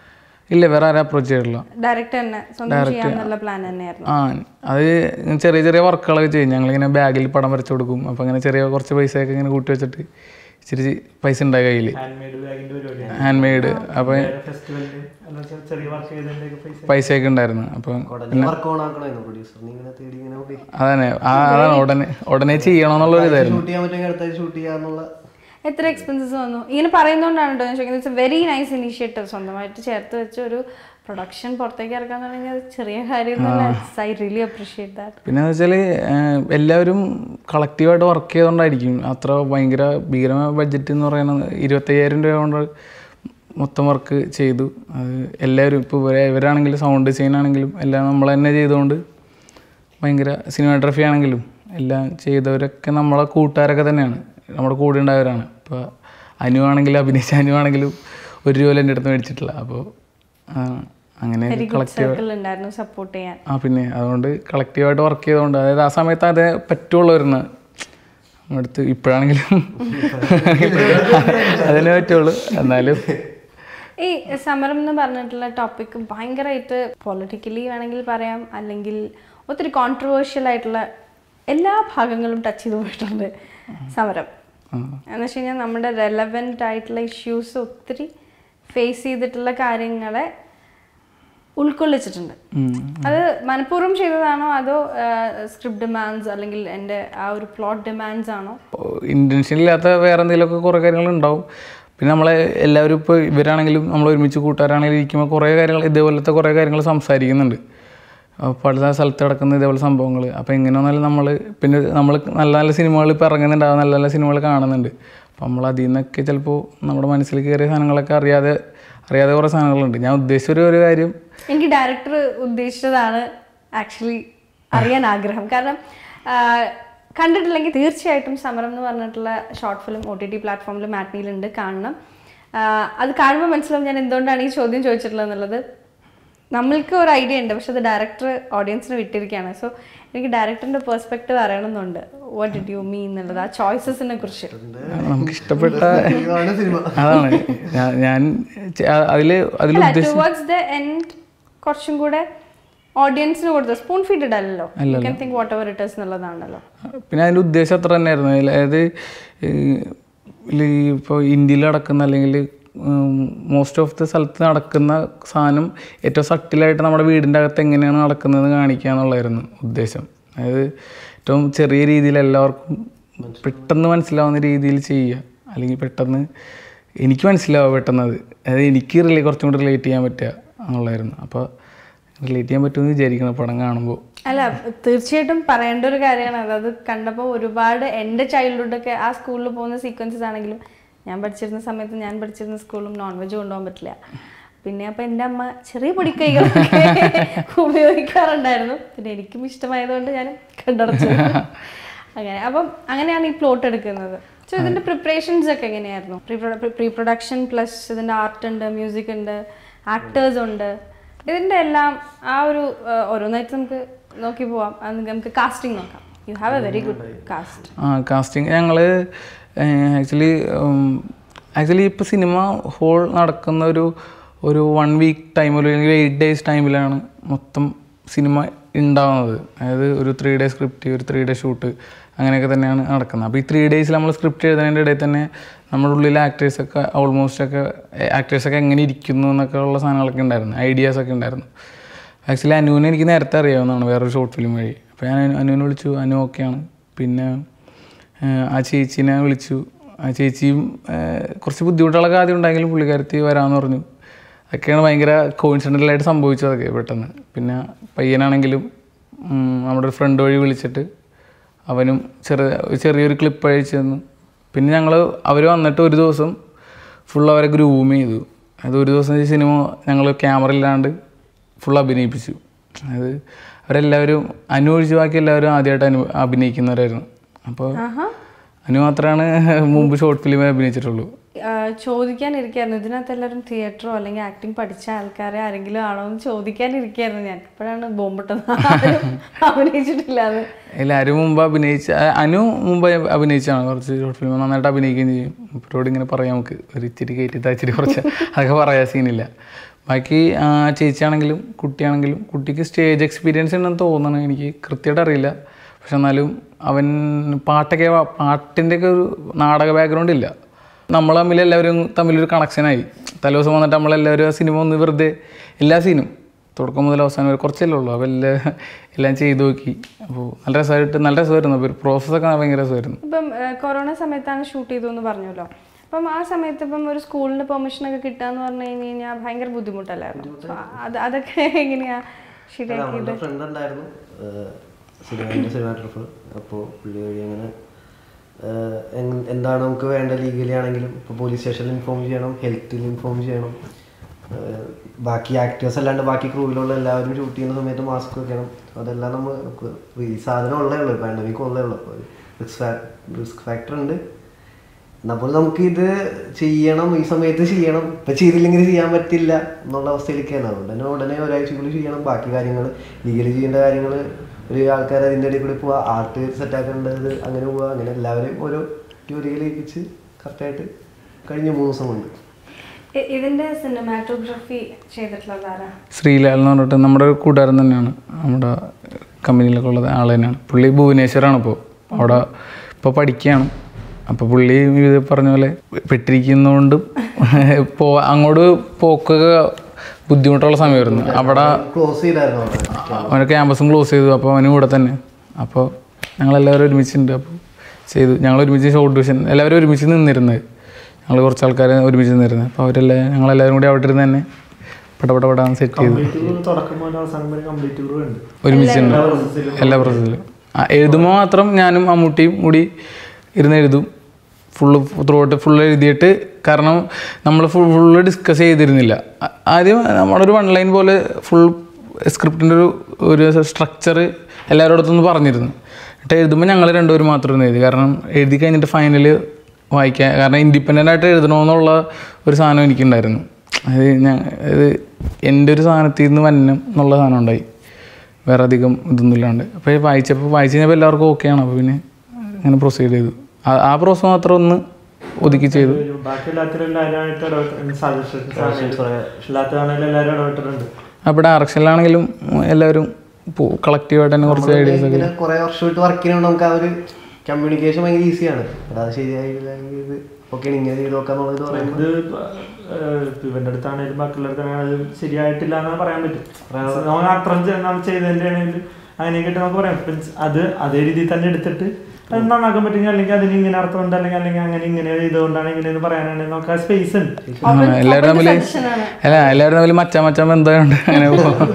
ഇല്ല വേറെ ആരും അപ്രോച്ച് ചെയ്തിട്ടില്ല ഡയറക്റ്റ് തന്നെ സ്വന്തം ചെയ്യാന്നുള്ള പ്ലാൻ തന്നെയായിരുന്നു ആ അത് ചെറിയ ചെറിയ വർക്കുകളൊക്കെ ചെയ്യും ഞങ്ങളിങ്ങനെ ബാഗിൽ പടം വരച്ചു കൊടുക്കും അപ്പോൾ അങ്ങനെ ചെറിയ കുറച്ച് പൈസയൊക്കെ ഇങ്ങനെ കൂട്ടി വെച്ചിട്ട് ഇച്ചിരി പൈസ ഉണ്ടായി കയ്യിൽ ഹാൻഡ് മെയ്ഡ് ബാഗിന്റെ പരിപാടിയാണ് ഹാൻഡ് മെയ്ഡ് അപ്പോൾ ഫെസ്റ്റിവലിന് അല്ല ചെ- ചെറിയ വർക്ക് ചെയ്തതിന്റെ പൈസ പൈസയൊക്കെ ഉണ്ടായിരുന്നു അപ്പം ഉടനെ വർക്ക് ഓൺ ആക്കണമായിരുന്നു പ്രൊഡ്യൂസർ നീ ഇങ്ങനെ തേടി ഇങ്ങനെ പോയി അതന്നെ ആ അതാണ് ഉടനെ ഉടനെ ചെയ്യണമെന്നുള്ളൊരു ഇതായിരുന്നു ഷൂട്ട് ചെയ്യാൻ പറ്റുമെങ്കിൽ അടുത്താഴ്ച ഷൂട്ട് ചെയ്യാന്നുള്ള എത്ര എക്സ്പെൻസസ് വന്നു ഇങ്ങനെ പറയുന്നതുകൊണ്ടാണ് കേട്ടോ ഞാൻ ചോദിക്കുന്നത് ഇറ്റ്സ് വെരി നൈസ് ഇനീഷ്യേറ്റീവ് സ്വന്തമായിട്ട് ചേർത്ത് വെച്ച ഒരു പ്രൊഡക്ഷൻ പുറത്തേക്ക് ഇറക്കാൻ തുടങ്ങിയത് അത് ചെറിയ കാര്യം ഐ റിയലി അപ്രീഷിയേറ്റ് ദാറ്റ് പിന്നെ എന്ന് വെച്ചാൽ എല്ലാവരും കളക്റ്റീവായിട്ട് വർക്ക് ചെയ്തുകൊണ്ടായിരിക്കും അത്ര ഭയങ്കര ഭീകരമായ ബഡ്ജറ്റ് എന്ന് പറയുന്നത് ഇരുപത്തയ്യായിരം രൂപ കൊണ്ട് മൊത്തം വർക്ക് ചെയ്തു അത് എല്ലാവരും ഇപ്പോൾ ഇവരെ ഇവരാണെങ്കിലും സൗണ്ട് ഡിസൈൻ ആണെങ്കിലും എല്ലാം നമ്മൾ തന്നെ ചെയ്തുകൊണ്ട് ഭയങ്കര സിനിമാഗ്രഫി ആണെങ്കിലും എല്ലാം ചെയ്തവരൊക്കെ നമ്മളെ കൂട്ടുകാരൊക്കെ തന്നെയാണ് നമ്മുടെ കൂടെ ഉണ്ടായവരാണ് ഇപ്പോൾ അനു ആണെങ്കിലും അഭിനയിച്ച അനു ആണെങ്കിലും ഒരു രൂപ എൻ്റെ അടുത്ത് മേടിച്ചിട്ടില്ല അപ്പോൾ അങ്ങനെ വെരി ഗുഡ് കളക്റ്റീവ് സർക്കിൾ ഉണ്ടായിരുന്നു സപ്പോർട്ട് ചെയ്യാൻ ആ പിന്നെ അതുകൊണ്ട് കളക്റ്റീവായിട്ട് വർക്ക് ചെയ്തുകൊണ്ട് അതായത് ആ സമയത്ത് അതേ പറ്റുള്ളൂ വരുന്നത് അടുത്ത് ഇപ്പോഴാണെങ്കിലും അതിനെ പറ്റുള്ളൂ എന്നാലും ഈ സമരം എന്ന് പറഞ്ഞിട്ടുള്ള ടോപ്പിക് ഭയങ്കരമായിട്ട് പൊളിറ്റിക്കലി വേണമെങ്കിൽ പറയാം അല്ലെങ്കിൽ ഒത്തിരി കോൺട്രവേഴ്ഷ്യൽ ആയിട്ടുള്ള എല്ലാ ഭാഗങ്ങളും ടച്ച് ചെയ്ത് പോയിട്ടുണ്ട് സമരം എന്ന് വെച്ച് കഴിഞ്ഞാൽ നമ്മുടെ റെലവെൻ്റ് ആയിട്ടുള്ള ഇഷ്യൂസ് ഒത്തിരി ഫേസ് ചെയ്തിട്ടുള്ള കാര്യങ്ങളെ ഉൾക്കൊള്ളിച്ചിട്ടുണ്ട് ഉം. അത് മനഃപൂർവ്വം ചെയ്തതാണോ അതോ സ്ക്രിപ്റ്റ് ഡിമാൻഡ്സ് അല്ലെങ്കിൽ എൻ്റെ ആ ഒരു പ്ലോട്ട് ഡിമാൻഡ്സ് ആണോ ഇൻറ്റൻഷൻ ഇല്ലാത്ത വേറെ എന്തെങ്കിലുമൊക്കെ കുറേ കാര്യങ്ങൾ ഉണ്ടാവും പിന്നെ നമ്മളെ എല്ലാവരും ഇപ്പോൾ ഇവരാണെങ്കിലും നമ്മൾ ഒരുമിച്ച് കൂട്ടുകാരാണെങ്കിലും ഇരിക്കുമ്പോൾ കുറേ കാര്യങ്ങൾ ഇതേപോലത്തെ കുറേ കാര്യങ്ങൾ സംസാരിക്കുന്നുണ്ട് അപ്പോൾ പല സ്ഥലത്ത് കിടക്കുന്ന ഇതേപോലെ സംഭവങ്ങൾ അപ്പോൾ എങ്ങനെയാണെന്നാലും നമ്മൾ പിന്നെ നമ്മൾ നല്ല നല്ല സിനിമകൾ ഇപ്പോൾ ഇറങ്ങുന്നുണ്ടാവും നല്ല നല്ല സിനിമകൾ കാണുന്നുണ്ട് അപ്പോൾ നമ്മൾ അതിൽ നിന്നൊക്കെ ചിലപ്പോൾ നമ്മുടെ മനസ്സിൽ കയറിയ സാധനങ്ങളൊക്കെ അറിയാതെ അറിയാതെ കുറേ സാധനങ്ങളുണ്ട് ഞാൻ ഉദ്ദേശിച്ച ഒരു ഒരു കാര്യം എനിക്ക് ഡയറക്ടർ ഉദ്ദേശിച്ചതാണ് ആക്ച്വലി അറിയാൻ ആഗ്രഹം കാരണം ആ, കണ്ടിട്ടില്ലെങ്കിൽ തീർച്ചയായിട്ടും സമരം എന്ന് പറഞ്ഞിട്ടുള്ള short film O T T പ്ലാറ്റ്ഫോമിൽ മാറ്റ്നിയിലുണ്ട് കാണണം ആ, അത് കാണുമ്പോൾ മനസ്സിലാവും ഞാൻ എന്തുകൊണ്ടാണ് ഈ ചോദ്യം ചോദിച്ചിട്ടുള്ളത് എന്നുള്ളത് നമ്മൾക്ക് ഒരു ഐഡിയ ഉണ്ട് പക്ഷെ അത് ഡയറക്ടർ ഓഡിയൻസിന് വിട്ടിരിക്കുകയാണ് സോ എനിക്ക് ഡയറക്ടറിന്റെ പെർസ്പെക്റ്റീവ് അറിയണമെന്നുണ്ട് വാട്ട് ഡിഡ് യു മീൻ എന്നുള്ളത് ആ ചോയ്സസിനെ കുറിച്ച് നമുക്ക് ഇഷ്ടപ്പെട്ട ഇതാണ് സിനിമ അതാണ് ഞാൻ- ഞാൻ അതിൽ അതിൽ അല്ല ഉദ്ദേശിച്ച ടുവേർഡ്സ് ദ എൻഡ് കുറച്ചും കൂടെ ഓഡിയൻസിന് കൊടുത്ത സ്പൂൺ ഫീഡഡ് അല്ലല്ലോ you can think whatever it is എന്നുള്ളതാണല്ലോ പിന്നെ അതിൻ്റെ ഉദ്ദേശം അത്ര തന്നെയായിരുന്നു അതായത് ഇപ്പോൾ ഇന്ത്യയിൽ നടക്കുന്ന അല്ലെങ്കിൽ മോസ്റ്റ് ഓഫ് ദി സ്ഥലത്ത് നടക്കുന്ന സാധനം ഏറ്റവും സട്ടിലായിട്ട് നമ്മുടെ വീടിൻ്റെ അകത്ത് എങ്ങനെയാണ് നടക്കുന്നതെന്ന് കാണിക്കുക എന്നുള്ളതായിരുന്നു ഉദ്ദേശം അതായത് ഏറ്റവും ചെറിയ രീതിയിൽ എല്ലാവർക്കും പെട്ടെന്ന് മനസ്സിലാവുന്ന രീതിയിൽ ചെയ്യുക അല്ലെങ്കിൽ പെട്ടെന്ന് എനിക്ക് മനസ്സിലാവുക പെട്ടെന്ന് അത് അതായത് എനിക്ക് റിലേ കുറച്ചും കൂടി റിലേറ്റ് ചെയ്യാൻ പറ്റുക എന്നുള്ളതായിരുന്നു അപ്പോൾ റിലേറ്റ് ചെയ്യാൻ പറ്റുമെന്ന് വിചാരിക്കണം പടം കാണുമ്പോൾ അല്ല തീർച്ചയായിട്ടും പറയേണ്ട ഒരു കാര്യമാണ് അത് അത് കണ്ടപ്പോൾ ഒരുപാട് എൻ്റെ ചൈൽഡ്ഹുഡൊക്കെ ആ സ്കൂളിൽ പോകുന്ന സീക്വൻസസ് ആണെങ്കിലും ഞാൻ പഠിച്ചിരുന്ന സമയത്ത് ഞാൻ പഠിച്ചിരുന്ന സ്കൂളും നോൺ വെജ് കൊണ്ടുപോകാൻ പറ്റില്ല പിന്നെ അപ്പം എൻ്റെ അമ്മ ചെറിയ പൊടിക്കൈകളൊക്കെ ഉപയോഗിക്കാറുണ്ടായിരുന്നു പിന്നെ എനിക്കും ഇഷ്ടമായതുകൊണ്ട് ഞാൻ കണ്ടടച്ചു അങ്ങനെ അപ്പം അങ്ങനെയാണ് ഈ പ്ലോട്ട് എടുക്കുന്നത് സോ ഇതിൻ്റെ പ്രിപ്പറേഷൻസ് ഒക്കെ എങ്ങനെയായിരുന്നു പ്രീ പ്രൊഡക്ഷൻ പ്ലസ് ഇതിൻ്റെ ആർട്ട് ഉണ്ട് മ്യൂസിക് ഉണ്ട് ആക്ടേഴ്സ് ഉണ്ട് ഇതിൻ്റെ എല്ലാം ആ ഒരു ആ, ഓരോന്നായിട്ട് നമുക്ക് നോക്കി പോവാം അത് നമുക്ക് കാസ്റ്റിംഗ് നോക്കാം you have a very good cast ആ കാസ്റ്റിംഗ് ഞങ്ങൾ ആക്ച്വലി ആക്ച്വലി ഇപ്പോൾ സിനിമ ഹോൾ നടക്കുന്ന ഒരു ഒരു വൺ വീക്ക് ടൈമിൽ അല്ലെങ്കിൽ എയ്റ്റ് ഡേയ്സ് ടൈമിലാണ് മൊത്തം സിനിമ ഉണ്ടാവുന്നത് അതായത് ഒരു ത്രീ ഡേ സ്ക്രിപ്റ്റ് ഒരു ത്രീ ഡേ ഷൂട്ട് അങ്ങനെയൊക്കെ തന്നെയാണ് നടക്കുന്നത് അപ്പോൾ ഈ ത്രീ ഡേയ്സിൽ നമ്മൾ സ്ക്രിപ്റ്റ് എഴുതുന്നതിൻ്റെ ഇടയിൽ തന്നെ നമ്മുടെ ഉള്ളിലെ ആക്ടേഴ്സൊക്കെ ഓൾമോസ്റ്റ് ഒക്കെ ആക്ടേഴ്സൊക്കെ എങ്ങനെ ഇരിക്കുന്നു എന്നൊക്കെ ഉള്ള സാധനങ്ങളൊക്കെ ഉണ്ടായിരുന്നു ഐഡിയാസൊക്കെ ഉണ്ടായിരുന്നു ആക്ച്വലി അനുവിനെ എനിക്ക് നേരത്തെ അറിയാവുന്നതാണ് വേറൊരു ഷോർട്ട് ഫിലിം വഴി അപ്പോൾ ഞാൻ അനു- അനുവിനെ വിളിച്ചു അനു ഓക്കെയാണ് പിന്നെ ഏഹ്, ആ ചേച്ചീനെ വിളിച്ചു ആ ചേച്ചിയും ഏഹ്, കുറച്ച് ബുദ്ധിമുട്ടുകളൊക്കെ ആദ്യം ഉണ്ടെങ്കിലും പുള്ളിക്കാരത്തി വരാമെന്ന് പറഞ്ഞു അതൊക്കെയാണ് ഭയങ്കര കോയിൻസിഡൻ്റലായിട്ട് സംഭവിച്ചതൊക്കെ പെട്ടെന്ന് പിന്നെ പയ്യനാണെങ്കിലും ഉം, നമ്മുടെ ഒരു ഫ്രണ്ട് വഴി വിളിച്ചിട്ട് അവനും ചെറിയ ചെറിയൊരു ക്ലിപ്പ് അയച്ചു തന്നു പിന്നെ ഞങ്ങൾ അവർ വന്നിട്ട് ഒരു ദിവസം ഫുൾ അവരെ ഗ്രൂം ചെയ്തു അത് ഒരു ദിവസം ഈ സിനിമ ഞങ്ങൾ ക്യാമറ ഇല്ലാണ്ട് ഫുൾ അഭിനയിപ്പിച്ചു അത് അവരെല്ലാവരും അനു ഒഴിച്ച് ബാക്കി എല്ലാവരും ആദ്യമായിട്ട് അനു അഭിനയിക്കുന്നവരായിരുന്നു അപ്പോൾ അനു മാത്രമാണ് മുമ്പ് ഷോർട്ട് ഫിലിം അഭിനയിച്ചിട്ടുള്ളൂ ചോദിക്കാനിരിക്കായിരുന്നു ഇതിനകത്ത് എല്ലാവരും തിയേറ്ററോ അല്ലെങ്കിൽ ആക്ടിങ് പഠിച്ച ആൾക്കാരെ ആരെങ്കിലും ആണോ എന്ന് ചോദിക്കാനിരിക്കായിരുന്നു ഞാൻ ഇപ്പോഴാണ് ബോംബിട്ടത് ആരും അഭിനയിച്ചിട്ടില്ല അത് എല്ലാവരും മുമ്പ് അഭിനയിച്ച ആ, അനു മുമ്പ് അഭിനയിച്ചാണ് കുറച്ച് ഷോർട്ട് ഫിലിം നന്നായിട്ട് അഭിനയിക്കുകയും ചെയ്യും ഇവരോട് ഇങ്ങനെ പറയാം നമുക്ക് ഒരു ഇച്ചിരി കയറ്റി താച്ചിരി കുറച്ച് അതൊക്കെ പറയാൻ സീനില്ല ബാക്കി ആ, ചേച്ചിയാണെങ്കിലും കുട്ടിയാണെങ്കിലും കുട്ടിക്ക് സ്റ്റേജ് എക്സ്പീരിയൻസ് ഉണ്ടെന്ന് തോന്നണം എനിക്ക് കൃത്യമായിട്ട് അറിയില്ല പക്ഷെ എന്നാലും അവൻ പാട്ടൊക്കെ പാട്ടിൻ്റെ ഒക്കെ ഒരു നാടക ബാക്ക്ഗ്രൗണ്ട് ഇല്ല നമ്മൾ തമ്മിൽ എല്ലാവരും തമ്മിലൊരു കണക്ഷനായി തലേദിവസം വന്നിട്ട് നമ്മളെല്ലാവരും ആ സിനിമ ഒന്ന് വെറുതെ എല്ലാ സീനും തുടക്കം മുതൽ അവസാനം വരെ കുറച്ചല്ലേ ഉള്ളൂ അപ്പോൾ എല്ലാം എല്ലാം ചെയ്തു നോക്കി അപ്പോൾ നല്ല രസമായിട്ട് നല്ല രസമായിരുന്നു അപ്പോൾ പ്രോസസ്സൊക്കെ ഭയങ്കര രസമായിരുന്നു ഇപ്പം ഏഹ്, കൊറോണ സമയത്താണ് ഷൂട്ട് ചെയ്തു എന്ന് പറഞ്ഞല്ലോ അപ്പം ആ സമയത്ത് ഇപ്പം ഒരു സ്കൂളിന് പെർമിഷൻ ഒക്കെ കിട്ടാന്ന് പറഞ്ഞു കഴിഞ്ഞ് കഴിഞ്ഞാൽ ഭയങ്കര ബുദ്ധിമുട്ടല്ലായിരുന്നു So, അത് അതൊക്കെ എങ്ങനെയാ ശരിയാക്കിയത് നമ്മുടെ ഫ്രണ്ട് ഉണ്ടായിരുന്നു സിനിമേൻ്റെ സിനിമാറ്റോഗ്രാഫർ അപ്പോൾ പുള്ളി വഴി അങ്ങനെ ഏഹ്, എങ്- എന്താണ് നമുക്ക് വേണ്ട ലീഗലി ആണെങ്കിലും ഇപ്പോൾ പോലീസ് സ്റ്റേഷനിൽ ഇൻഫോം ചെയ്യണം ഹെൽത്തിൽ ഇൻഫോം ചെയ്യണം ഏഹ്, ബാക്കി ആക്ടേഴ്സ് അല്ലാണ്ട് ബാക്കി ക്രൂവിലുള്ള എല്ലാവരും ഷൂട്ട് ചെയ്യുന്ന സമയത്ത് മാസ്ക് വെക്കണം അതെല്ലാം നമ്മൾ ഈ സാധനം ഉള്ളേ ഉള്ളൂ പാൻഡമിക് ഉള്ളേ ഉള്ളൂ അപ്പോൾ റിസ്ക് റിസ്ക് ഫാക്ടർ ഉണ്ട് അപ്പോൾ നമുക്ക് ഇത് ചെയ്യണം ഈ സമയത്ത് ചെയ്യണം ഇപ്പം ചെയ്തില്ലെങ്കിൽ ചെയ്യാൻ പറ്റില്ല എന്നുള്ള അവസ്ഥയിലേക്കാണ് അതുകൊണ്ട് തന്നെ ഉടനെ ഒരാഴ്ചക്കുള്ളിൽ ചെയ്യണം ബാക്കി കാര്യങ്ങൾ ലീഗലി ചെയ്യേണ്ട കാര്യങ്ങൾ ഒരു ആൾക്കാർ അതിൻ്റെ ഇടയിൽ കൂടി പോവുക ആർട്ട് സെറ്റാക്കേണ്ടത് അങ്ങനെ പോവുക അങ്ങനെ എല്ലാവരെയും ഓരോ ജോലികൾ ഏൽപ്പിച്ച് കറക്റ്റായിട്ട് കഴിഞ്ഞ മൂന്ന് ദിവസം കൊണ്ട് ഇ- ഇതിന്റെ സിനിമാറ്റോഗ്രഫി ചെയ്തിട്ടുള്ളത് ആരാ ശ്രീലാൽ എന്ന് പറഞ്ഞിട്ട് നമ്മുടെ ഒരു കൂട്ടുകാരൻ തന്നെയാണ് നമ്മുടെ കമ്പനിയിലൊക്കെ ഉള്ളത് ആൾ തന്നെയാണ് പുള്ളി ഭുവനേശ്വറാണ് ഇപ്പോൾ അവിടെ ഇപ്പോൾ പഠിക്കുകയാണ് അപ്പോൾ പുള്ളി ഇത് പറഞ്ഞ പോലെ പെട്ടിരിക്കുന്നതുകൊണ്ടും പോ അങ്ങോട്ട് പോക്കൊക്കെ ബുദ്ധിമുട്ടുള്ള സമയമായിരുന്നു അവിടെ ക്ലോസ് ചെയ്തായിരുന്നു അവിടെ അവൻ്റെ ക്യാമ്പസും ക്ലോസ് ചെയ്തു അപ്പോൾ അവനും കൂടെ തന്നെ അപ്പോൾ ഞങ്ങളെല്ലാവരും ഒരുമിച്ചുണ്ട് അപ്പോൾ ചെയ്തു ഞങ്ങൾ ഒരുമിച്ച് ഷോർട്ട് ഡിവിഷൻ എല്ലാവരും ഒരുമിച്ച് നിന്നിരുന്നത് ഞങ്ങൾ കുറച്ച് ആൾക്കാർ ഒരുമിച്ച് നിന്നിരുന്നത് അപ്പോൾ അവരെല്ലാം ഞങ്ങളെല്ലാവരും കൂടി അവിടെ ഇരുന്ന് തന്നെ പടപടപടാൻ സെറ്റ് ചെയ്തു കംപ്ലീറ്റ് ടൂർ തുടക്കം മുതൽ അവസാനം വരെ കംപ്ലീറ്റ് ടൂർ ഉണ്ട് ഒരുമിച്ചുണ്ട് എല്ലാ പ്രോസസ്സിലും എല്ലാ പ്രോസസ്സിലും ആ എഴുതുമ്പോൾ മാത്രം ഞാനും മമ്മൂട്ടിയും കൂടി ഇരുന്ന് എഴുതും ഫുള്ള് ത്രൂ ഔട്ട് ഫുള്ള് എഴുതിയിട്ട് കാരണം നമ്മൾ ഫുൾ ഫുള്ള് ഡിസ്കസ് ചെയ്തിരുന്നില്ല ആ- ആദ്യം നമ്മളൊരു വൺ ലൈൻ പോലെ ഫുൾ സ്ക്രിപ്റ്റിൻ്റെ ഒരു ഒരു സ്ട്രക്ചർ എല്ലാവരോടത്തൊന്ന് പറഞ്ഞിരുന്നു എന്നിട്ട് എഴുതുമ്പോൾ ഞങ്ങൾ രണ്ടുപേരും മാത്രം എഴുതി കാരണം എഴുതി കഴിഞ്ഞിട്ട് ഫൈനൽ വായിക്കാൻ കാരണം ഇൻഡിപെൻഡൻ്റ് ആയിട്ട് എഴുതണമെന്നുള്ള ഒരു സാധനം എനിക്കുണ്ടായിരുന്നു അത് ഞാൻ അത് എൻ്റെ ഒരു സാധനത്തിൽ നിന്ന് വന്നം എന്നുള്ള സാധനം ഉണ്ടായി വേറെ അധികം ഇതൊന്നും ഇല്ലാണ്ട് അപ്പോൾ വായിച്ചപ്പോൾ വായിച്ച് കഴിഞ്ഞപ്പോൾ എല്ലാവർക്കും ഓക്കെയാണ് അപ്പോൾ പിന്നെ അങ്ങനെ പ്രൊസീഡ് ചെയ്തു ആ- ആ പ്രോസസ് മാത്രം ഒന്ന് ഒതുക്കി ചെയ്തു ഒരു ബാക്കി എല്ലാത്തിലും എല്ലാവരുമായിട്ട് ഇടപെട്ട് സജഷൻസ് എല്ലാത്തിലാണെങ്കിലും എല്ലാവരും ഇടപെട്ടിട്ടുണ്ട് അപ്പോൾ ഡയറക്ഷനിലാണെങ്കിലും എല്ലാവരും കളക്റ്റീവായിട്ട് തന്നെ കുറച്ച് ഐഡിയാസ് ഒക്കെ ഇങ്ങനെ കുറെ വർഷമായിട്ട് വർക്ക് ചെയ്യുന്നതുകൊണ്ട് നമുക്ക് ആ ഒരു കമ്മ്യൂണിക്കേഷൻ ഭയങ്കര ഈസിയാണ് അത് ശരിയായില്ലെങ്കിൽ ഇത് ഓക്കെ ഇങ്ങനെ ചെയ്ത് നോക്കാന്നുള്ളത് പറയുമ്പോൾ ഇത് ഇവന്റെ അടുത്താണെങ്കിലും ബാക്കിയുള്ള അടുത്താണെങ്കിലും അത് ശരിയായിട്ടില്ല എന്ന് പറയാൻ പറ്റും നമ്മൾ അത്ര നമ്മൾ ചെയ്തതിന്റെ ആണെങ്കിലും അങ്ങനെയൊക്കെ നമുക്ക് പറയാം Means അത് അതേ രീതിയിൽ തന്നെ എടുത്തിട്ട് അത് നന്നാക്കാൻ പറ്റുമെങ്കിൽ അല്ലെങ്കിൽ അതിന് ഇങ്ങനെ അർത്ഥമുണ്ട് അല്ലെങ്കിൽ അല്ലെങ്കിൽ അങ്ങനെ ഇങ്ങനെ ചെയ്തുകൊണ്ടാണ് ഇങ്ങനെ എന്ന് പറയാനാണെങ്കിൽ നമുക്ക് ആ സ്പേസ് ഉണ്ട് ആണ് എല്ലാവരും തമ്മിൽ അല്ല എല്ലാവരും തമ്മിൽ മച്ചാ മച്ചാൻ ബന്ധമുണ്ട് അങ്ങനെ പോകും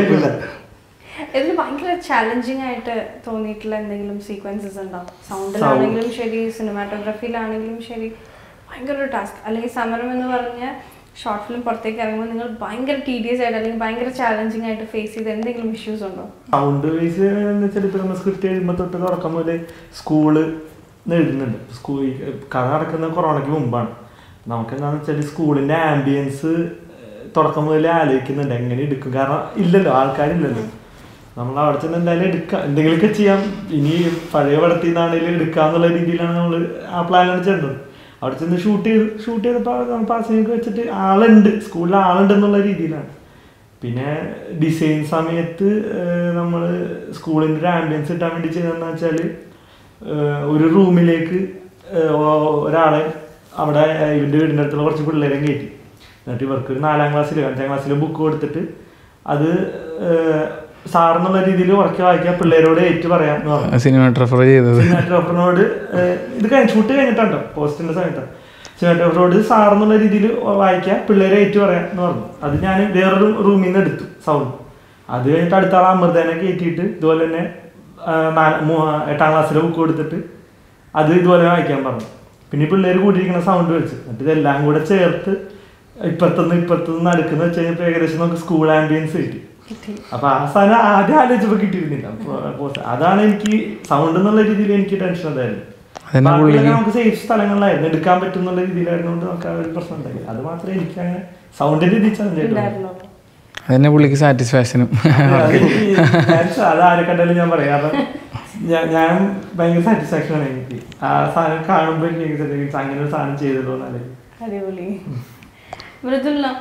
ഇതിൽ ഭയങ്കര ചാലഞ്ചിങ് ആയിട്ട് തോന്നിയിട്ടുള്ള എന്തെങ്കിലും സീക്വൻസസ് ഉണ്ടോ സൗണ്ടിലാണെങ്കിലും ശരി സിനിമാറ്റോഗ്രഫിയിലാണെങ്കിലും ശരി ഭയങ്കര ഒരു ടാസ്ക് അല്ലെങ്കിൽ സമരം എന്ന് പറഞ്ഞ ഷോർട്ട് ഫിലിം പുറത്തേക്ക് ഇറങ്ങുമ്പോൾ നിങ്ങൾ ഭയങ്കര ടീഡിയസ് ആയിട്ട് അല്ലെങ്കിൽ ഭയങ്കര ചാലഞ്ചിങ് ആയിട്ട് ഫേസ് ചെയ്ത എന്തെങ്കിലും ഇഷ്യൂസ് ഉണ്ടോ സൗണ്ട് വൈസ് എന്ന് വെച്ചാൽ ഇപ്പൊ നമ്മൾ സ്ക്രിപ്റ്റ് എഴുതുമ്പോൾ തൊട്ട് തുടക്കം മുതൽ സ്കൂള് എഴുതുന്നുണ്ട് സ്കൂൾ കഥ നടക്കുന്ന കൊറോണയ്ക്ക് മുമ്പാണ് നമുക്ക് എന്താണെന്ന് വെച്ചാൽ സ്കൂളിന്റെ ആംബിയൻസ് തുടക്കം മുതൽ ആലോചിക്കുന്നുണ്ട് എങ്ങനെ എടുക്കും കാരണം ഇല്ലല്ലോ ആൾക്കാരില്ലല്ലോ നമ്മൾ അവിടെ ചെന്ന് എന്തായാലും എടുക്കാം എന്തെങ്കിലുമൊക്കെ ചെയ്യാം ഇനി പഴയ പടത്തിൽ നിന്നാണെങ്കിലും എടുക്കാന്നുള്ള രീതിയിലാണ് നമ്മൾ ആ പ്ലാനാണ് ചെന്നത് അവിടെ ചെന്ന് ഷൂട്ട് ചെയ്ത് ഷൂട്ട് ചെയ്തപ്പോൾ പാസിംഗ് വെച്ചിട്ട് ആളുണ്ട് സ്കൂളിൽ ആളുണ്ട് എന്നുള്ള രീതിയിലാണ് പിന്നെ ഡിസൈൻ സമയത്ത് നമ്മൾ സ്കൂളിൻ്റെ ഒരു ആംബിയൻസ് കിട്ടാൻ വേണ്ടി ചെയ്തതെന്ന് വെച്ചാൽ ഒരു റൂമിലേക്ക് ഒരാളെ അവിടെ ഇവൻ്റെ വീടിൻ്റെ അടുത്തുള്ള കുറച്ച് പിള്ളേരെ കയറ്റി എന്നിട്ട് ഇവർക്ക് ഒരു നാലാം ക്ലാസ്സിലോ അഞ്ചാം ക്ലാസ്സിലോ ബുക്ക് കൊടുത്തിട്ട് അത് സാറെന്നുള്ള രീതിയിൽ ഉറക്കി വായിക്കാൻ പിള്ളേരോട് ഏറ്റു പറയാം എന്ന് പറഞ്ഞു സിനിമാറ്റോഗ്രാഫർ ചെയ്തത് സിനിമാറ്റോഗ്രാഫറിനോട് ഇത് കഴിഞ്ഞ് ഷൂട്ട് കഴിഞ്ഞിട്ടുണ്ടോ പോസ്റ്റിന്റെ സമയത്ത് സിനിമാറ്റോഗ്രാഫറോട് സാർ എന്നുള്ള രീതിയിൽ വായിക്കാം പിള്ളേരെ ഏറ്റു പറയാം എന്ന് പറഞ്ഞു അത് ഞാൻ വേറൊരു റൂമിൽ നിന്ന് എടുത്തു സൗണ്ട് അത് കഴിഞ്ഞിട്ട് അടുത്ത ആൾ അമൃതനെ കയറ്റിയിട്ട് ഇതുപോലെ തന്നെ ആ, നാല- മൂ- എട്ടാം ക്ലാസ്സിലെ ബുക്ക് കൊടുത്തിട്ട് അത് ഇതുപോലെ വായിക്കാൻ പറഞ്ഞു പിന്നെ ഈ പിള്ളേർ കൂട്ടിയിരിക്കുന്ന സൗണ്ട് വെച്ച് എന്നിട്ട് ഇതെല്ലാം കൂടെ ചേർത്ത് ഇപ്പത്തുനിന്ന് ഇപ്പത്തുനിന്ന് അടുക്കുന്ന വെച്ച് കഴിഞ്ഞപ്പോൾ ഏകദേശം നമുക്ക് സ്കൂൾ ആംബിയൻസ് കിട്ടി അപ്പൊ ആ സാധനം ആദ്യം ആലോചിച്ചപ്പോ കിട്ടിയിരുന്നില്ല അപ്പൊ അപ്പൊ അതാണ് എനിക്ക് സൗണ്ട് എന്നുള്ള രീതിയിൽ എനിക്ക് ടെൻഷൻ ഉണ്ടായിരുന്നു അതന്നെ ബാക്കിയൊക്കെ പുള്ളിക്ക് നമുക്ക് സേഫ് സ്ഥലങ്ങളിലായിരുന്നു എടുക്കാൻ പറ്റും എന്നുള്ള രീതിയിലായിരുന്നുകൊണ്ട് നമുക്ക് ആ ഒരു പ്രശ്നം ഉണ്ടായി അത് മാത്രമേ എനിക്ക് അങ്ങനെ സൗണ്ടിന്റെ രീതിയിൽ ചലഞ്ച് ആയിട്ടുള്ളൂ ഉണ്ടായിരുന്നോ അതന്നെ പുള്ളിക്ക് സാറ്റിസ്ഫാക്ഷനും അത് എനിക്ക് ഞാൻ അത് ആരെ കണ്ടാലും ഞാൻ പറയാം കാരണം ഞാൻ ഞാൻ ഭയങ്കര സാറ്റിസ്ഫാക്ഷൻ ആണ് എനിക്ക് ആ സാധനം കാണുമ്പോൾ എനിക്ക് ഭയങ്കര satisfaction. അങ്ങനെ ഒരു സാധനം ചെയ്തല്ലോ എന്നാലും അടിപൊളി മൃദുല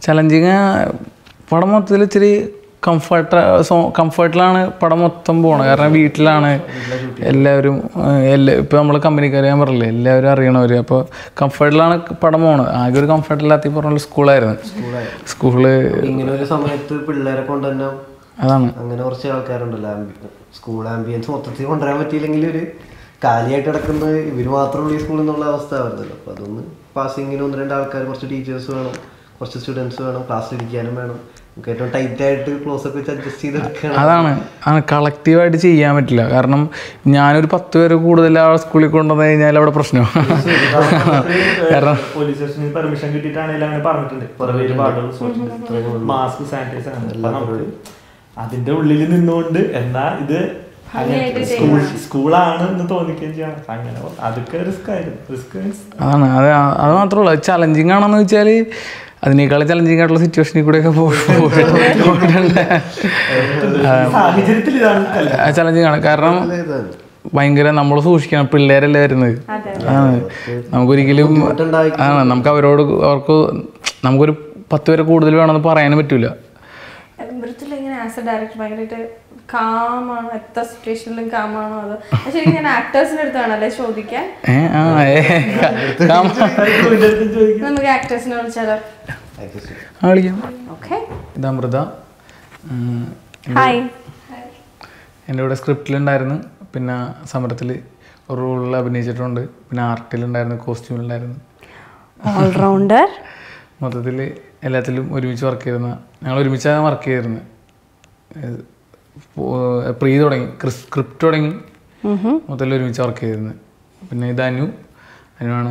ചലഞ്ചിങ് പടം മൊത്തത്തിൽ ഇച്ചിരി കംഫർട്ട് സോ കംഫർട്ടിലാണ് പടം മൊത്തം പോണത് കാരണം വീട്ടിലാണ് എല്ലാവരും ഏഹ്, എല്ലാ ഇപ്പോൾ നമ്മൾ കമ്പനിക്കാർ ഞാൻ പറഞ്ഞില്ലേ എല്ലാവരും അറിയണവർ അപ്പോൾ കംഫർട്ടിലാണ് പടം പോണത് ആകെ ഒരു കംഫർട്ടില്ലാത്ത ഈ പറഞ്ഞ സ്കൂളായിരുന്നു സ്കൂള് ഇങ്ങനെ ഒരു സമയത്ത് പിള്ളേരെ കൊണ്ട് തന്നെ അതാണ് അങ്ങനെ കുറച്ച് ആൾക്കാരുണ്ടല്ലോ ആംബി- സ്കൂൾ ആംബിയൻസ് മൊത്തത്തിൽ കൊണ്ടുവരാൻ പറ്റിയില്ലെങ്കിൽ ഒരു കാലിയായിട്ട് കിടക്കുന്ന ഇവർ മാത്രമുള്ള ഈ സ്കൂളിൽ നിന്നുള്ള അവസ്ഥ വരുന്നല്ലോ അപ്പോൾ അതൊന്ന് പാസിങ്ങിന് ഒന്ന് രണ്ട് ആൾക്കാർ കുറച്ച് ടീച്ചേഴ്സ് വേണം കുറച്ച് സ്റ്റുഡൻസ് വേണം ക്ലാസ് ഇരിക്കാനും വേണം നമുക്ക് ഏറ്റവും ടൈറ്റ് ആയിട്ട് ക്ലോസ് ഒക്കെ വെച്ച് അഡ്ജസ്റ്റ് ചെയ്തെടുക്കണം അതാണ് ആണ് കളക്റ്റീവായിട്ട് ചെയ്യാൻ പറ്റില്ല കാരണം ഞാനൊരു പത്ത് പേര് കൂടുതൽ ആ സ്കൂളിൽ കൊണ്ടുവന്നു കഴിഞ്ഞാൽ അവിടെ പ്രശ്നമാണ് കാരണം പോലീസ് സ്റ്റേഷനിൽ പെർമിഷൻ കിട്ടിയിട്ടാണെങ്കിലും അങ്ങനെ പറഞ്ഞിട്ടുണ്ട് കുറെ പേര് പാടുള്ളൂ മാസ്ക് സാനിറ്റൈസർ ആണ് അപ്പൊ നമുക്ക് അതിന്റെ ഉള്ളിൽ നിന്നുകൊണ്ട് എന്നാ ഇത് അങ്ങനെ സ്കൂൾ സ്കൂളാണ് എന്ന് തോന്നിക്കുകയും ചെയ്യണം അങ്ങനെ അതൊക്കെ റിസ്ക് ആയിരുന്നു റിസ്ക് മീൻസ് അതാണ് അത് ആ- അത് മാത്രമേ ഉള്ളൂ ചലഞ്ചിങ് ആണെന്ന് വെച്ചാൽ അതിനേക്കാൾ ചലഞ്ചിങ് ആയിട്ടുള്ള സിറ്റുവേഷനിൽ കൂടെയൊക്കെ പോയിട്ടുണ്ട് സാഹചര്യത്തിൽ ഇതാണ് അല്ല ചലഞ്ചിങ് ആണ് കാരണം ഇതാണ്. ഭയങ്കര നമ്മൾ സൂക്ഷിക്കണം പിള്ളേരല്ലേ വരുന്നത് ആണ് നമുക്കൊരിക്കലും ആണ് നമുക്ക് അവരോട് അവർക്ക് നമുക്കൊരു പത്ത് പേരെ കൂടുതൽ വേണമെന്ന് പറയാനും പറ്റൂല മൃത്തിൽ ഇങ്ങനെ ആസ് എ ഡയറക്ടർ ഭയങ്കരമായിട്ട് കാമാണ് എത്ര സിറ്റുവേഷനിലും കാമാണോ അത് അത് ശരിക്കും ഞാൻ ആക്ടേഴ്സിന്റെ അടുത്ത് വേണമല്ലേ ചോദിക്കാൻ ഏ ആ ഏ കാമ. ഇതിന്റെ അടുത്ത് ചോദിക്കും നമുക്ക് ആക്ടേഴ്സിനെ വിളിച്ചാലോ ആ വിളിക്കാം ഓക്കെ ഇത് അമൃത ഉം, ഹായ് എൻ്റെ കൂടെ സ്ക്രിപ്റ്റിലുണ്ടായിരുന്നു പിന്നെ സമരത്തിൽ ഒരു റോളിൽ അഭിനയിച്ചിട്ടുണ്ട് പിന്നെ ആർട്ടിലുണ്ടായിരുന്നു കോസ്റ്റ്യൂമിലുണ്ടായിരുന്നു ഓൾറൗണ്ടർ മൊത്തത്തിൽ എല്ലാത്തിലും ഒരുമിച്ച് വർക്ക് ചെയ്തിരുന്ന ഞങ്ങൾ ഒരുമിച്ചാണ് വർക്ക് ചെയ്തിരുന്നത് ഏഹ് പോ- പ്രീ തുടങ്ങി സ്ക്രിപ്റ്റ് തുടങ്ങി മൊത്തത്തിൽ ഒരുമിച്ച് വർക്ക് ചെയ്തിരുന്നത് പിന്നെ ഇത് അനു അനുവാണ്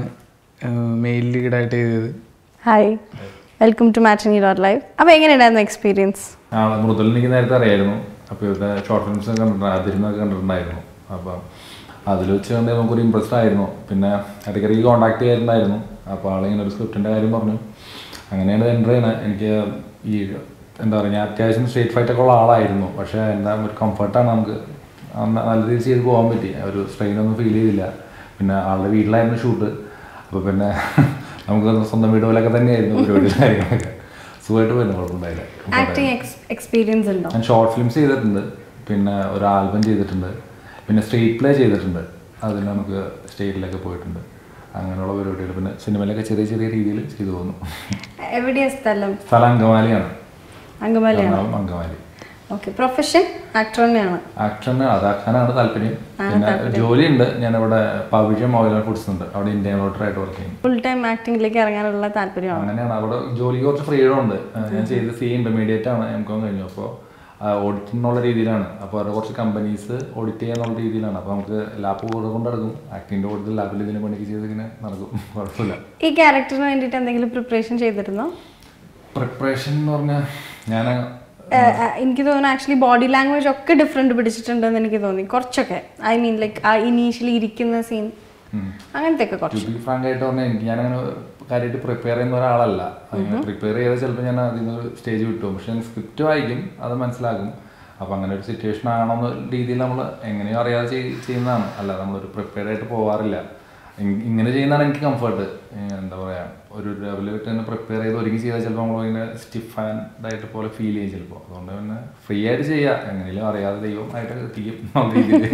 മെയിൽ ലീഡായിട്ട് ചെയ്തത് hi welcome to Matinee dot live അപ്പോൾ എങ്ങനെയുണ്ടായിരുന്നു എക്സ്പീരിയൻസ് ആ മൃദുൽ എനിക്ക് നേരത്തെ അറിയായിരുന്നു അപ്പോൾ ഇവരുടെ ഷോർട്ട് ഫിലിംസ് കണ്ടിട്ടുണ്ട് അതിരുന്നൊക്കെ കണ്ടിട്ടുണ്ടായിരുന്നു അപ്പം അതിൽ വെച്ച് കണ്ട് നമുക്കൊരു ഇമ്പ്രസ്ഡ് ആയിരുന്നു പിന്നെ ഇടയ്ക്കിടയ്ക്ക് കോൺടാക്ട് ചെയ്യാറുണ്ടായിരുന്നു അപ്പോൾ ആളിങ്ങനെ ഒരു സ്ക്രിപ്റ്റിൻ്റെ കാര്യം പറഞ്ഞു അങ്ങനെയാണ് എൻ്റർ ചെയ്യണത് എനിക്ക് ഈ എന്താ പറയുക ഞാൻ അത്യാവശ്യം സ്ട്രേറ്റ് ഫൈറ്റ് ഒക്കെ ഉള്ള ആളായിരുന്നു പക്ഷേ എന്താ ഒരു കംഫർട്ടാണ് നമുക്ക് അന്ന് നല്ല രീതിയിൽ ചെയ്ത് പോകാൻ പറ്റി ഒരു സ്ട്രെയിൻ ഒന്നും ഫീൽ ചെയ്തില്ല പിന്നെ ആളുടെ വീട്ടിലായിരുന്നു ഷൂട്ട് അപ്പോൾ പിന്നെ നമുക്ക് സ്വന്തം വീട് പോലെയൊക്കെ തന്നെയായിരുന്നു പരിപാടി കാര്യങ്ങളൊക്കെ സുഖമായിട്ട് പോയിരുന്നു കുഴപ്പമുണ്ടായില്ല ആക്ടിങ് എക്സ്പീരിയൻസ് ഉണ്ടോ ഞാൻ ഷോർട്ട് ഫിലിംസ് ചെയ്തിട്ടുണ്ട് പിന്നെ ഒരു ആൽബം ചെയ്തിട്ടുണ്ട് പിന്നെ സ്റ്റേറ്റ് പ്ലേ ചെയ്തിട്ടുണ്ട് അതിന് നമുക്ക് സ്റ്റേറ്റിലൊക്കെ പോയിട്ടുണ്ട് അങ്ങനെയുള്ള പരിപാടികൾ പിന്നെ സിനിമയിലൊക്കെ ചെറിയ ചെറിയ രീതിയിൽ ചെയ്തു പോകുന്നു എവിടെയാ സ്ഥലം സ്ഥലം അങ്കമാലിയാണ് അങ്കമാലിയാണ് Ernakulam Angamaly okay profession actor തന്നെയാണ് ആക്ടറിന് അതാക്കാനാണ് താല്പര്യം പിന്നെ ജോലിയുണ്ട് ഞാനിവിടെ പവിഴം ഓയിൽ ഫുഡ്സ് ഉണ്ട് അവിടെ ഇന്ത്യൻ ആയിട്ട് വർക്ക് ചെയ്യുന്നു ഫുൾ ടൈം ആക്ടിങ്ങിലേക്ക് ഇറങ്ങാനുള്ള താല്പര്യമാണ് അങ്ങനെയാണ് അവിടെ ജോലിക്ക് കുറച്ച് ഫ്രീഡം ഉണ്ട് ആ, ഞാൻ ചെയ്ത് സി ഇന്റർമീഡിയറ്റ് ആണ് എം കോം കഴിഞ്ഞു അപ്പോൾ ഓഡിറ്റ് എന്നുള്ള രീതിയിലാണ് അപ്പോൾ അവിടെ കുറച്ച് കമ്പനീസ് ഓഡിറ്റ് ചെയ്യാന്നുള്ള രീതിയിലാണ് അപ്പോൾ നമുക്ക് ലാപ്പ് കൂടെ കൊണ്ട് നടക്കും ആക്ടിൻ്റെ കൂടുതൽ ലാപ്പിൽ ഇതിനെ പണിക്ക് ചെയ്ത് ഇങ്ങനെ നടക്കും കുഴപ്പമില്ല ഈ ക്യാരക്ടറിന് വേണ്ടിയിട്ട് എന്തെങ്കിലും പ്രിപ്പറേഷൻ ചെയ്തിരുന്നോ പ്രിപ്പറേഷൻ എന്ന് പറഞ്ഞാൽ ഞാൻ ഏഹ്, ഏഹ്, എനിക്ക് തോന്നുന്നു ആക്ച്വലി ബോഡി ലാംഗ്വേജ് ഒക്കെ ഡിഫറെന്റ് പിടിച്ചിട്ടുണ്ടെന്ന് എനിക്ക് തോന്നി കുറച്ചൊക്കെ ഐ മീൻ ലൈക്ക് ആ ഇനീഷ്യലി ഇരിക്കുന്ന സീൻ അങ്ങനത്തെ ഒക്കെ ടു കുറച്ച് ബി ഫ്രാങ്ക് ആയിട്ട് പറഞ്ഞാൽ എനിക്ക് ഞാനങ്ങനെ കാര്യമായിട്ട് പ്രിപ്പയർ ചെയ്യുന്ന ഒരാളല്ല അങ്ങനെ പ്രിപ്പയർ ചെയ്താൽ ചിലപ്പോൾ ഞാൻ അതിൽ നിന്ന് സ്റ്റേജ് വിട്ടു പക്ഷെ ഞാൻ സ്ക്രിപ്റ്റ് വായിക്കും അത് മനസ്സിലാക്കും അപ്പോൾ അങ്ങനെ ഒരു സിറ്റുവേഷൻ ആണെന്ന രീതിയിൽ നമ്മൾ എങ്ങനെയോ അറിയാതെ ചെയ്- ചെയ്യുന്നതാണ് അല്ല നമ്മളൊരു പ്രിപ്പയർ ആയിട്ട് പോകാറില്ല ഇ- ഇങ്ങനെ ചെയ്യുന്നതാണ് എനിക്ക് കംഫർട്ട് എന്താ പറയുക ഒരു ലെവലിൽ തന്നെ പ്രിപ്പയർ ചെയ്ത് ഒരുങ്ങി ചെയ്താൽ ചിലപ്പോൾ നമ്മൾ ഇങ്ങനെ സ്റ്റിഫ് ആയിട്ട് പോലെ ഫീൽ ചെയ്യും ചിലപ്പോൾ അതുകൊണ്ട് പിന്നെ ഫ്രീ ആയിട്ട് ചെയ്യുക എങ്ങനെയും അറിയാതെ ദൈവം ആയിട്ട് എത്തിക്കും എന്നുള്ള രീതിയിൽ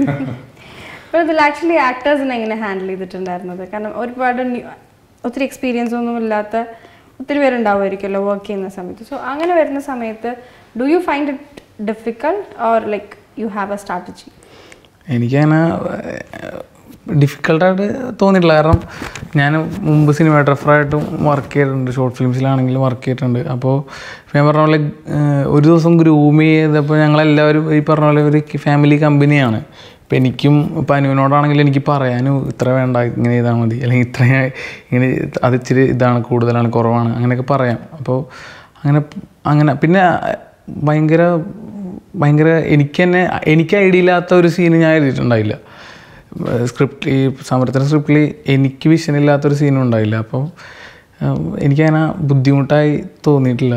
അപ്പോൾ ഇതിൽ ആക്ച്വലി ആക്ടേഴ്സിനെ എങ്ങനെ ഹാൻഡിൽ ചെയ്തിട്ടുണ്ടായിരുന്നത് കാരണം ഒരുപാട് ന്യൂ- ഒത്തിരി എക്സ്പീരിയൻസ് ഒന്നും ഇല്ലാത്ത ഒത്തിരി പേരുണ്ടാവുമായിരിക്കുമല്ലോ വർക്ക് ചെയ്യുന്ന സമയത്ത് സോ അങ്ങനെ വരുന്ന സമയത്ത് do you find it difficult or like you have a strategy എനിക്കങ്ങനെ ഡിഫിക്കൽട്ടായിട്ട് തോന്നിയിട്ടില്ല കാരണം ഞാൻ മുമ്പ് സിനിമാറ്റോഗ്രാഫറായിട്ടും വർക്ക് ചെയ്തിട്ടുണ്ട് ഷോർട്ട് ഫിലിംസിലാണെങ്കിലും വർക്ക് ചെയ്തിട്ടുണ്ട് അപ്പോൾ ഞാൻ പറഞ്ഞ പോലെ ഏഹ്, ഒരു ദിവസം ഗ്രൂമ് ചെയ്തപ്പോൾ ഞങ്ങളെല്ലാവരും ഈ പറഞ്ഞ പോലെ ഒരു ഫാമിലി കമ്പനിയാണ് ഇപ്പം എനിക്കും ഇപ്പം അനുവിനോടാണെങ്കിലും എനിക്ക് പറയാനും ഇത്ര വേണ്ട ഇങ്ങനെ ചെയ്താൽ മതി അല്ലെങ്കിൽ ഇത്ര ഇങ്ങനെ അത് ഇച്ചിരി ഇതാണ് കൂടുതലാണ് കുറവാണ് അങ്ങനെയൊക്കെ പറയാം അപ്പോൾ അങ്ങനെ അങ്ങനെ പിന്നെ ഭയങ്കര ഭയങ്കര എനിക്ക് തന്നെ എനിക്ക് ഐഡിയ ഇല്ലാത്ത ഒരു സീന് ഞാൻ എഴുതിയിട്ടുണ്ടായില്ല സ്ക്രിപ്റ്റ് ഈ സമരത്തിൻ്റെ സ്ക്രിപ്റ്റിൽ എനിക്ക് വിഷൻ ഇല്ലാത്തൊരു സീനും ഉണ്ടായില്ല അപ്പോൾ എനിക്കങ്ങനെ ബുദ്ധിമുട്ടായി തോന്നിയിട്ടില്ല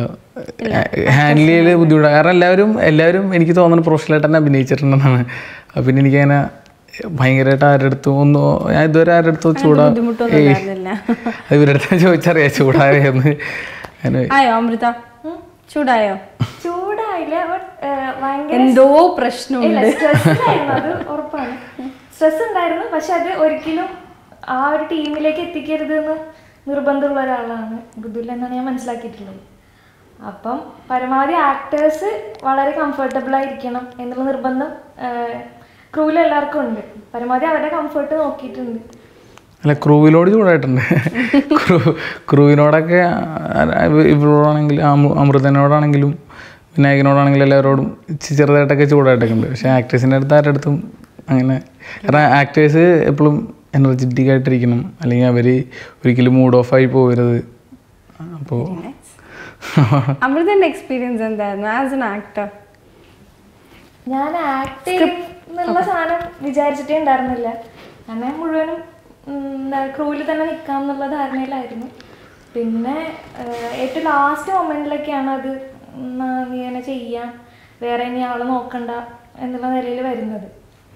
ഹാൻഡിൽ ചെയ്യൽ ബുദ്ധിമുട്ടായി കാരണം എല്ലാവരും എല്ലാവരും എനിക്ക് തോന്നുന്നു പ്രൊഫഷണലായിട്ട് തന്നെ അഭിനയിച്ചിട്ടുണ്ടെന്നാണ് അപ്പോൾ പിന്നെ എനിക്കങ്ങനെ ഭയങ്കരമായിട്ട് ആരുടെ അടുത്തും ഒന്നും ഞാൻ ഇതുവരെ ആരുടെ അടുത്തും ചൂടാ ബുദ്ധിമുട്ടൊന്നും ഏയ് ഉണ്ടായിരുന്നില്ല അത് ഇവരുടെ അടുത്ത് ചോദിച്ചറിയാം ചൂടായെന്ന് അതിന് ആയോ അമൃത ചൂടായോ ചൂടായില്ല but, ഏഹ്, ഭയങ്കര എന്തോ ഇല്ല പ്രശ്നമുണ്ട് സ്ട്രെസ് ഉണ്ടായിരുന്നു അത് ഉറപ്പാണ് സ്ട്രെസ് ഉണ്ടായിരുന്നു പക്ഷെ അത് ഒരിക്കലും ആ ഒരു ടീമിലേക്ക് എത്തിക്കരുത് എന്ന് നിർബന്ധമുള്ള ഒരാളാണ് മൃദുല എന്നാണ് ഞാൻ മനസ്സിലാക്കിയിട്ടുള്ളത് അപ്പം പരമാവധി ആക്ടേഴ്സ് വളരെ കംഫർട്ടബിൾ ആയിരിക്കണം എന്നുള്ള നിർബന്ധം ക്രൂവിൽ എല്ലാവർക്കും ഉണ്ട് പരമാവധി അവരുടെ കംഫർട്ട് നോക്കിയിട്ടുണ്ട് അല്ല ക്രൂവിനോട് ചൂടായിട്ടുണ്ട് ക്രൂ ക്രൂവിനോടൊക്കെ ഇവരോടാണെങ്കിലും അമൃ- അമൃതനോടാണെങ്കിലും വിനായകനോടാണെങ്കിലും എല്ലാവരോടും ഇച്ചിരി ചെറുതായിട്ടൊക്കെ ചൂടായിട്ടൊക്കെ ഉണ്ട് പക്ഷേ ആക്ടേഴ്സിൻ്റെ അടുത്ത് ആരുടെ അടുത്തും അങ്ങനെ കാരണം ആക്ടേഴ്സ് എപ്പോഴും എനർജറ്റിക് ആയിട്ടിരിക്കണം അല്ലെങ്കിൽ അവർ ഒരിക്കലും മൂഡ് ഓഫ് ആയി പോകരുത് അപ്പോൾ അമൃതന്റെ എക്സ്പീരിയൻസ് എന്തായിരുന്നു ആസ് എൻ ആക്ടർ ഞാൻ ആക്ട് എന്നുള്ള സാധനം വിചാരിച്ചിട്ടേ ഉണ്ടായിരുന്നില്ല കാരണം ഞാൻ മുഴുവനും ക്രൂവിൽ തന്നെ നിൽക്കാം എന്നുള്ള ധാരണയിലായിരുന്നു പിന്നെ ആഹ്, ഏറ്റവും ലാസ്റ്റ് മൊമെന്റിലൊക്കെയാണ് അത് ഉം, ആ, നീ അങ്ങനെ ചെയ്യാം വേറെ ഇനി ആളെ നോക്കണ്ട എന്നുള്ള നിലയിൽ വരുന്നത്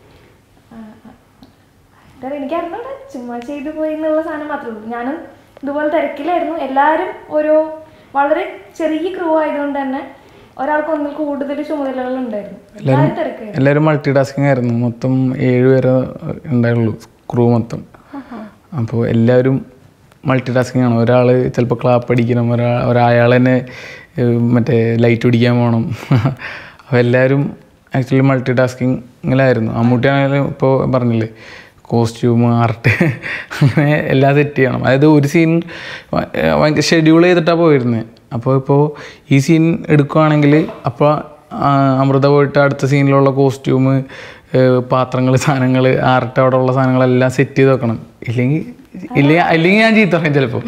കാരണം എനിക്ക് അറിഞ്ഞൂടാ ചുമ്മാ ചെയ്തു പോയി എന്നുള്ള സാധനം മാത്രമേ ഉള്ളൂ ഞാനും ഇതുപോലെ തിരക്കിലായിരുന്നു എല്ലാവരും ഓരോ വളരെ ചെറിയ ക്രൂ ആയതുകൊണ്ട് തന്നെ ഒരാൾക്ക് ഒന്നിൽ കൂടുതൽ ചുമതലകൾ ഉണ്ടായിരുന്നു എല്ലാവരും തിരക്കായിരുന്നു എല്ലാവരും മൾട്ടി ടാസ്കിങ് ആയിരുന്നു മൊത്തം ഏഴ് പേരെ ഉണ്ടായുള്ളൂ ക്രൂ മൊത്തം അപ്പോൾ എല്ലാവരും മൾട്ടി ടാസ്കിങ് ആണ് ഒരാൾ ചിലപ്പോൾ ക്ലാപ്പ് അടിക്കണം ഒരാൾ ഒരാൾ തന്നെ ഏഹ്, മറ്റേ ലൈറ്റ് പിടിക്കാൻ പോകണം അപ്പോൾ എല്ലാവരും ആക്ച്വലി മൾട്ടി ടാസ്കിങ്ങിലായിരുന്നു അമ്മൂട്ടിയാണെങ്കിലും ഇപ്പോൾ പറഞ്ഞില്ലേ കോസ്റ്റ്യൂം ആർട്ട് അങ്ങനെ എല്ലാം സെറ്റ് ചെയ്യണം അതായത് ഒരു സീൻ ഭയങ്കര ഷെഡ്യൂൾ ചെയ്തിട്ടാണ് പോയിരുന്നത് അപ്പോൾ ഇപ്പോൾ ഈ സീൻ എടുക്കുകയാണെങ്കിൽ അപ്പോൾ അമൃത പോയിട്ട് അടുത്ത സീനിലുള്ള കോസ്റ്റ്യൂം പാത്രങ്ങൾ സാധനങ്ങൾ ആർട്ട് അവിടെ ഉള്ള സാധനങ്ങളെല്ലാം സെറ്റ് ചെയ്ത് വെക്കണം ഇല്ലെങ്കിൽ ഇല്ലെങ്കിൽ അല്ലെങ്കിൽ ഞാൻ ചീത്ത പറയും ചിലപ്പോൾ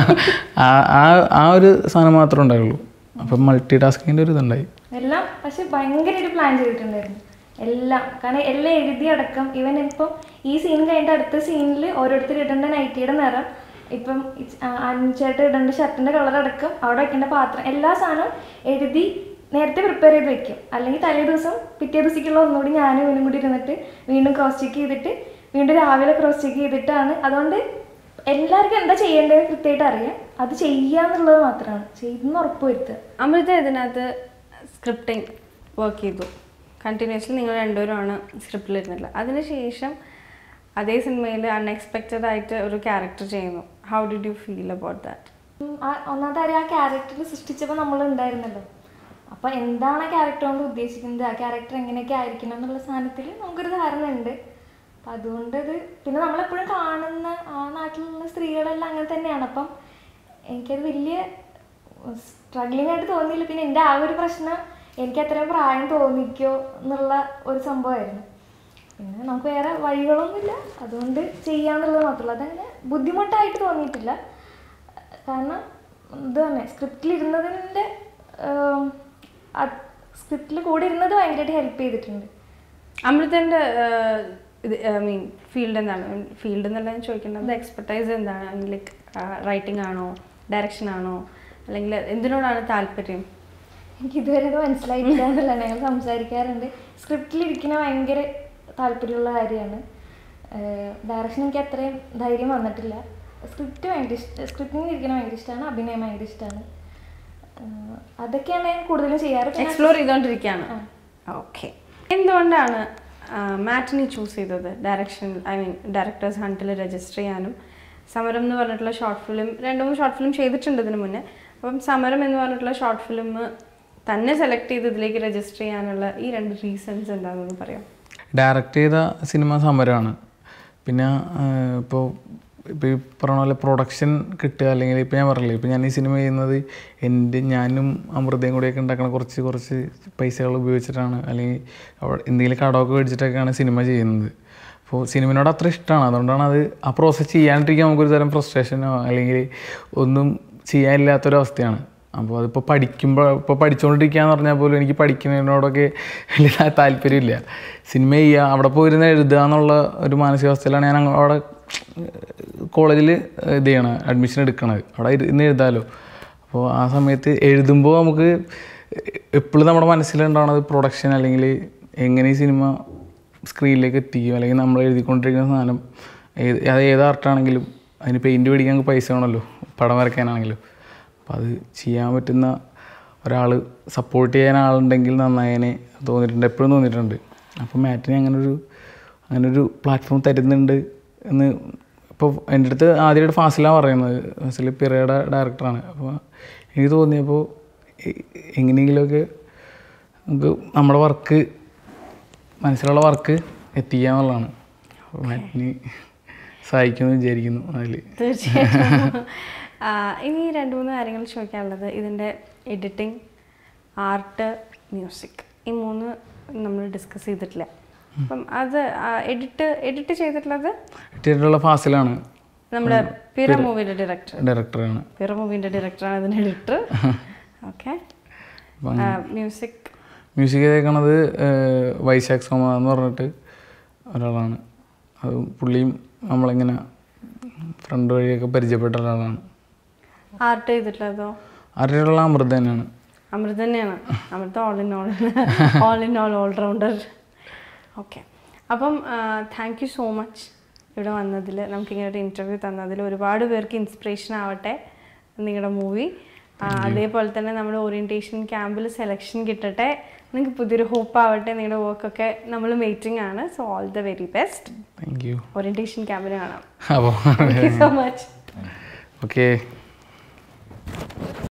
ആ ആ- ആ ഒരു സാധനം മാത്രമേ ഉണ്ടായുള്ളൂ അപ്പം മൾട്ടി ടാസ്കിങ്ങിൻ്റെ ഒരു ഇതുണ്ടായി എല്ലാം പക്ഷെ ഭയങ്കര ഒരു പ്ലാൻ ചെയ്തിട്ടുണ്ടായിരുന്നു എല്ലാം കാരണം എല്ലാം എഴുതി അടക്കം ഇവൻ ഇപ്പം ഈ സീൻ കഴിഞ്ഞിട്ട് അടുത്ത സീനിൽ ഓരോരുത്തർ ഇടേണ്ട നൈറ്റിയുടെ നിറം ഇപ്പം അഞ്ചേട്ട് ഇടേണ്ട ഷർട്ടിന്റെ കളർ അടക്കം അവിടെ വെക്കേണ്ട പാത്രം എല്ലാ സാധനവും എഴുതി നേരത്തെ പ്രിപ്പയർ ചെയ്ത് വെക്കും അല്ലെങ്കിൽ തലേ ദിവസം പിറ്റേ ദിവസത്തേക്കുള്ള ഒന്നുകൂടി ഞാനും ഇവനും കൂടി ഇരുന്നിട്ട് വീണ്ടും ക്രോസ് ചെക്ക് ചെയ്തിട്ട് വീണ്ടും രാവിലെ ക്രോസ് ചെക്ക് ചെയ്തിട്ടാണ് അതുകൊണ്ട് എല്ലാവർക്കും എന്താ ചെയ്യേണ്ടത് കൃത്യമായിട്ട് അറിയാം അത് ചെയ്യാന്നുള്ളത് മാത്രമാണ് ചെയ്തെന്ന് ഉറപ്പ് വരുത്തുക അമൃത ഇതിനകത്ത് സ്ക്രിപ്റ്റിംഗ് വർക്ക് ചെയ്തു കണ്ടിന്യൂസ്ലി നിങ്ങൾ രണ്ടുപേരുമാണ് സ്ക്രിപ്റ്റിലിരുന്നില്ല അതിനുശേഷം അതേ സിനിമയിൽ അൺഎക്സ്പെക്റ്റഡ് ആയിട്ട് ഒരു ക്യാരക്ടർ ചെയ്യുന്നു how did you feel about that um, ആ ഒന്നാമത്തെ കാര്യം ആ ക്യാരക്ടർ സൃഷ്ടിച്ചപ്പോൾ നമ്മൾ ഉണ്ടായിരുന്നല്ലോ അപ്പൊ എന്താണ് ആ ക്യാരക്ടർ കൊണ്ട് ഉദ്ദേശിക്കുന്നത് ആ ക്യാരക്ടർ എങ്ങനെയൊക്കെ ആയിരിക്കണം എന്നുള്ള സാധനത്തിൽ നമുക്കൊരു ധാരണ ഉണ്ട് അപ്പം അതുകൊണ്ട് ഇത് പിന്നെ നമ്മളെപ്പോഴും കാണുന്ന ആ നാട്ടിലുള്ള സ്ത്രീകളെല്ലാം അങ്ങനെ തന്നെയാണ് അപ്പം എനിക്കത് വലിയ സ്ട്രഗ്ലിംഗ് ആയിട്ട് തോന്നിയില്ല പിന്നെ എൻ്റെ ആ ഒരു പ്രശ്നം എനിക്ക് അത്രയും പ്രായം തോന്നിക്കോ എന്നുള്ള ഒരു സംഭവമായിരുന്നു പിന്നെ നമുക്ക് വേറെ വഴികളൊന്നുമില്ല അതുകൊണ്ട് ചെയ്യാന്നുള്ളത് മാത്രമല്ല അതങ്ങനെ ബുദ്ധിമുട്ടായിട്ട് തോന്നിയിട്ടില്ല കാരണം ഇത് തന്നെ സ്ക്രിപ്റ്റിൽ ഇരുന്നതിൻ്റെ സ്ക്രിപ്റ്റിൽ കൂടെ ഇരുന്നത് ഭയങ്കരമായിട്ട് ഹെൽപ്പ് ചെയ്തിട്ടുണ്ട് അമൃതൻ്റെ ഇത് ഐ മീൻ ഫീൽഡ് എന്താണ് ഫീൽഡ് എന്നല്ല ഞാൻ ചോദിക്കുന്നത് എക്സ്പെർട്ടൈസ് എന്താണ് ലൈക്ക് റൈറ്റിംഗ് ആണോ ഡയറക്ഷൻ ആണോ അല്ലെങ്കിൽ എന്തിനോടാണ് താല്പര്യം എനിക്ക് ഇതുവരെ അത് മനസ്സിലായിട്ടില്ല എന്നുള്ളതാണ് ഞങ്ങൾ സംസാരിക്കാറുണ്ട് സ്ക്രിപ്റ്റിൽ ഇരിക്കുന്ന ഭയങ്കര താല്പര്യമുള്ള കാര്യമാണ് ഡയറക്ഷൻ എനിക്ക് അത്രയും ധൈര്യം വന്നിട്ടില്ല സ്ക്രിപ്റ്റ് ഭയങ്കര ഇഷ്ടം സ്ക്രിപ്റ്റിംഗ് ഇരിക്കുന്ന ഭയങ്കര ഇഷ്ടമാണ് അഭിനയം ഭയങ്കര ഇഷ്ടമാണ് അതൊക്കെയാണ് ഞാൻ കൂടുതലും ചെയ്യാറ് പിന്നെ എക്സ്പ്ലോർ ചെയ്തുകൊണ്ടിരിക്കുകയാണ് ഓക്കെ എന്തുകൊണ്ടാണ് മാറ്റിനി ചൂസ് ചെയ്തത് ഡയറക്ഷൻ ഐ മീൻ ഡയറക്ടേഴ്സ് ഹണ്ടിൽ രജിസ്റ്റർ ചെയ്യാനും സമരം എന്ന് പറഞ്ഞിട്ടുള്ള ഷോർട്ട് ഫിലിം രണ്ട് മൂന്ന് ഷോർട്ട് ഫിലിം ചെയ്തിട്ടുണ്ട് ഇതിന് മുന്നേ അപ്പം സമരം എന്ന് പറഞ്ഞിട്ടുള്ള ഷോർട്ട് ഫിലിം തന്നെ സെലക്ട് ചെയ്ത് ഇതിലേക്ക് രജിസ്റ്റർ ചെയ്യാനുള്ള ഈ രണ്ട് റീസൺസ് എന്താണെന്ന് പറയാം ഡയറക്റ്റ് ചെയ്ത സിനിമ സമരമാണ് പിന്നെ ഇപ്പോൾ ഇപ്പോൾ ഈ പറഞ്ഞ പോലെ പ്രൊഡക്ഷൻ കിട്ടുക അല്ലെങ്കിൽ ഇപ്പോൾ ഞാൻ പറഞ്ഞില്ലേ ഇപ്പോൾ ഞാൻ ഈ സിനിമ ചെയ്യുന്നത് എൻ്റെ ഞാനും അമൃതയും കൂടിയൊക്കെ ഉണ്ടാക്കുന്ന കുറച്ച് കുറച്ച് പൈസകൾ ഉപയോഗിച്ചിട്ടാണ് അല്ലെങ്കിൽ അവിടെ എന്തെങ്കിലും കടമൊക്കെ മേടിച്ചിട്ടൊക്കെയാണ് സിനിമ ചെയ്യുന്നത് അപ്പോൾ സിനിമയോട് അത്ര ഇഷ്ടമാണ് അതുകൊണ്ടാണ് അത് ആ പ്രോസസ്സ് ചെയ്യാണ്ടിരിക്കാൻ നമുക്കൊരു തരം ഫ്രസ്ട്രേഷനോ അല്ലെങ്കിൽ ഒന്നും ചെയ്യാനില്ലാത്തൊരവസ്ഥയാണ് അപ്പോൾ അതിപ്പോൾ പഠിക്കുമ്പോൾ ഇപ്പോൾ പഠിച്ചുകൊണ്ടിരിക്കുക എന്ന് പറഞ്ഞാൽ പോലും എനിക്ക് പഠിക്കുന്നതിനോടൊക്കെ വലിയ താല്പര്യമില്ല സിനിമ ചെയ്യുക അവിടെ പോയിരുന്ന് എഴുതുക എന്നുള്ള ഒരു മാനസികാവസ്ഥയിലാണ് ഞാൻ അങ്ങ് അവിടെ കോളേജിൽ ഇത് ചെയ്യണം അഡ്മിഷൻ എടുക്കണത് അവിടെ ഇരുന്ന് എഴുതാമല്ലോ അപ്പോൾ ആ സമയത്ത് എഴുതുമ്പോൾ നമുക്ക് എപ്പോഴും നമ്മുടെ മനസ്സിലുണ്ടാവണത് പ്രൊഡക്ഷൻ അല്ലെങ്കിൽ എങ്ങനെ ഈ സിനിമ സ്ക്രീനിലേക്ക് എത്തിക്കും അല്ലെങ്കിൽ നമ്മൾ എഴുതിക്കൊണ്ടിരിക്കുന്ന സാധനം ഏത് അത് ഏത് ആർട്ടാണെങ്കിലും അതിന് പെയിൻറ് മേടിക്കാൻ നമുക്ക് പൈസ വേണമല്ലോ പടം വരയ്ക്കാനാണെങ്കിലും അപ്പോൾ അപ്പോൾ അത് ചെയ്യാൻ പറ്റുന്ന ഒരാൾ സപ്പോർട്ട് ചെയ്യാൻ ആളുണ്ടെങ്കിൽ നന്നായതിനെ തോന്നിയിട്ടുണ്ട് എപ്പോഴും തോന്നിയിട്ടുണ്ട് അപ്പോൾ മാറ്റിന് അങ്ങനെ ഒരു അങ്ങനെ ഒരു പ്ലാറ്റ്ഫോം തരുന്നുണ്ട് എന്ന് ഇപ്പോൾ എൻ്റെ അടുത്ത് ആദ്യമായിട്ട് ഫാസിലാണ് പറയുന്നത് ഫാസിൽ പിറയുടെ ഡയറക്ടറാണ് അപ്പോൾ എനിക്ക് തോന്നിയപ്പോൾ എ- എങ്ങനെയെങ്കിലുമൊക്കെ നമുക്ക് നമ്മുടെ വർക്ക് മനസ്സിലുള്ള വർക്ക് എത്തിക്കുക എന്നുള്ളതാണ് അപ്പോൾ മാറ്റിന് സഹായിക്കുമെന്ന് വിചാരിക്കുന്നു അതിൽ തീർച്ചയായിട്ടും ആ, ഇനി രണ്ട് മൂന്ന് കാര്യങ്ങൾ ചോദിക്കാനുള്ളത് ഇതിൻ്റെ എഡിറ്റിംഗ് ആർട്ട് മ്യൂസിക് ഈ മൂന്ന് നമ്മൾ ഡിസ്കസ് ചെയ്തിട്ടില്ല അപ്പം അത് എഡിറ്റ് എഡിറ്റ് ചെയ്തിട്ടുള്ളത് എത്തിയിട്ടുള്ള ഫാസിലാണ് നമ്മുടെ പിറ മൂവിയുടെ ഡയറക്ടർ ഡയറക്ടറാണ് പിറ മൂവിൻ്റെ ഡയറക്ടറാണ് അതിൻ്റെ എഡിറ്റർ ഓക്കെ മ്യൂസിക് മ്യൂസിക് ചെയ്തേക്കണത് വൈശാഖ് സോമ എന്ന് പറഞ്ഞിട്ട് ഒരാളാണ് അത് പുള്ളിയും നമ്മളിങ്ങനെ ഫ്രണ്ട് വഴിയൊക്കെ പരിചയപ്പെട്ട ഒരാളാണ് ആർട്ട് ചെയ്തിട്ടുള്ളതോ ആരുടെ അമൃത തന്നെയാണ് അമൃത തന്നെയാണ് Amrutha all in all all in all allrounder okay അപ്പം താങ്ക് യു സോ മച്ച് ഇവിടെ വന്നതിൽ നമുക്കിങ്ങനെ ഒരു ഇൻ്റർവ്യൂ തന്നതിൽ ഒരുപാട് പേർക്ക് ഇൻസ്പിറേഷൻ ആവട്ടെ നിങ്ങളുടെ മൂവി അതേപോലെ തന്നെ നമ്മുടെ ഓറിയൻറ്റേഷൻ ക്യാമ്പിൽ സെലക്ഷൻ കിട്ടട്ടെ നിങ്ങൾക്ക് പുതിയൊരു ഹോപ്പ് ആവട്ടെ നിങ്ങളുടെ വർക്കൊക്കെ നമ്മൾ വെയിറ്റിംഗ് ആണ് so all the very best thank you orientation ക്യാമ്പിന് കാണാം അപ്പോൾ thank you so much okay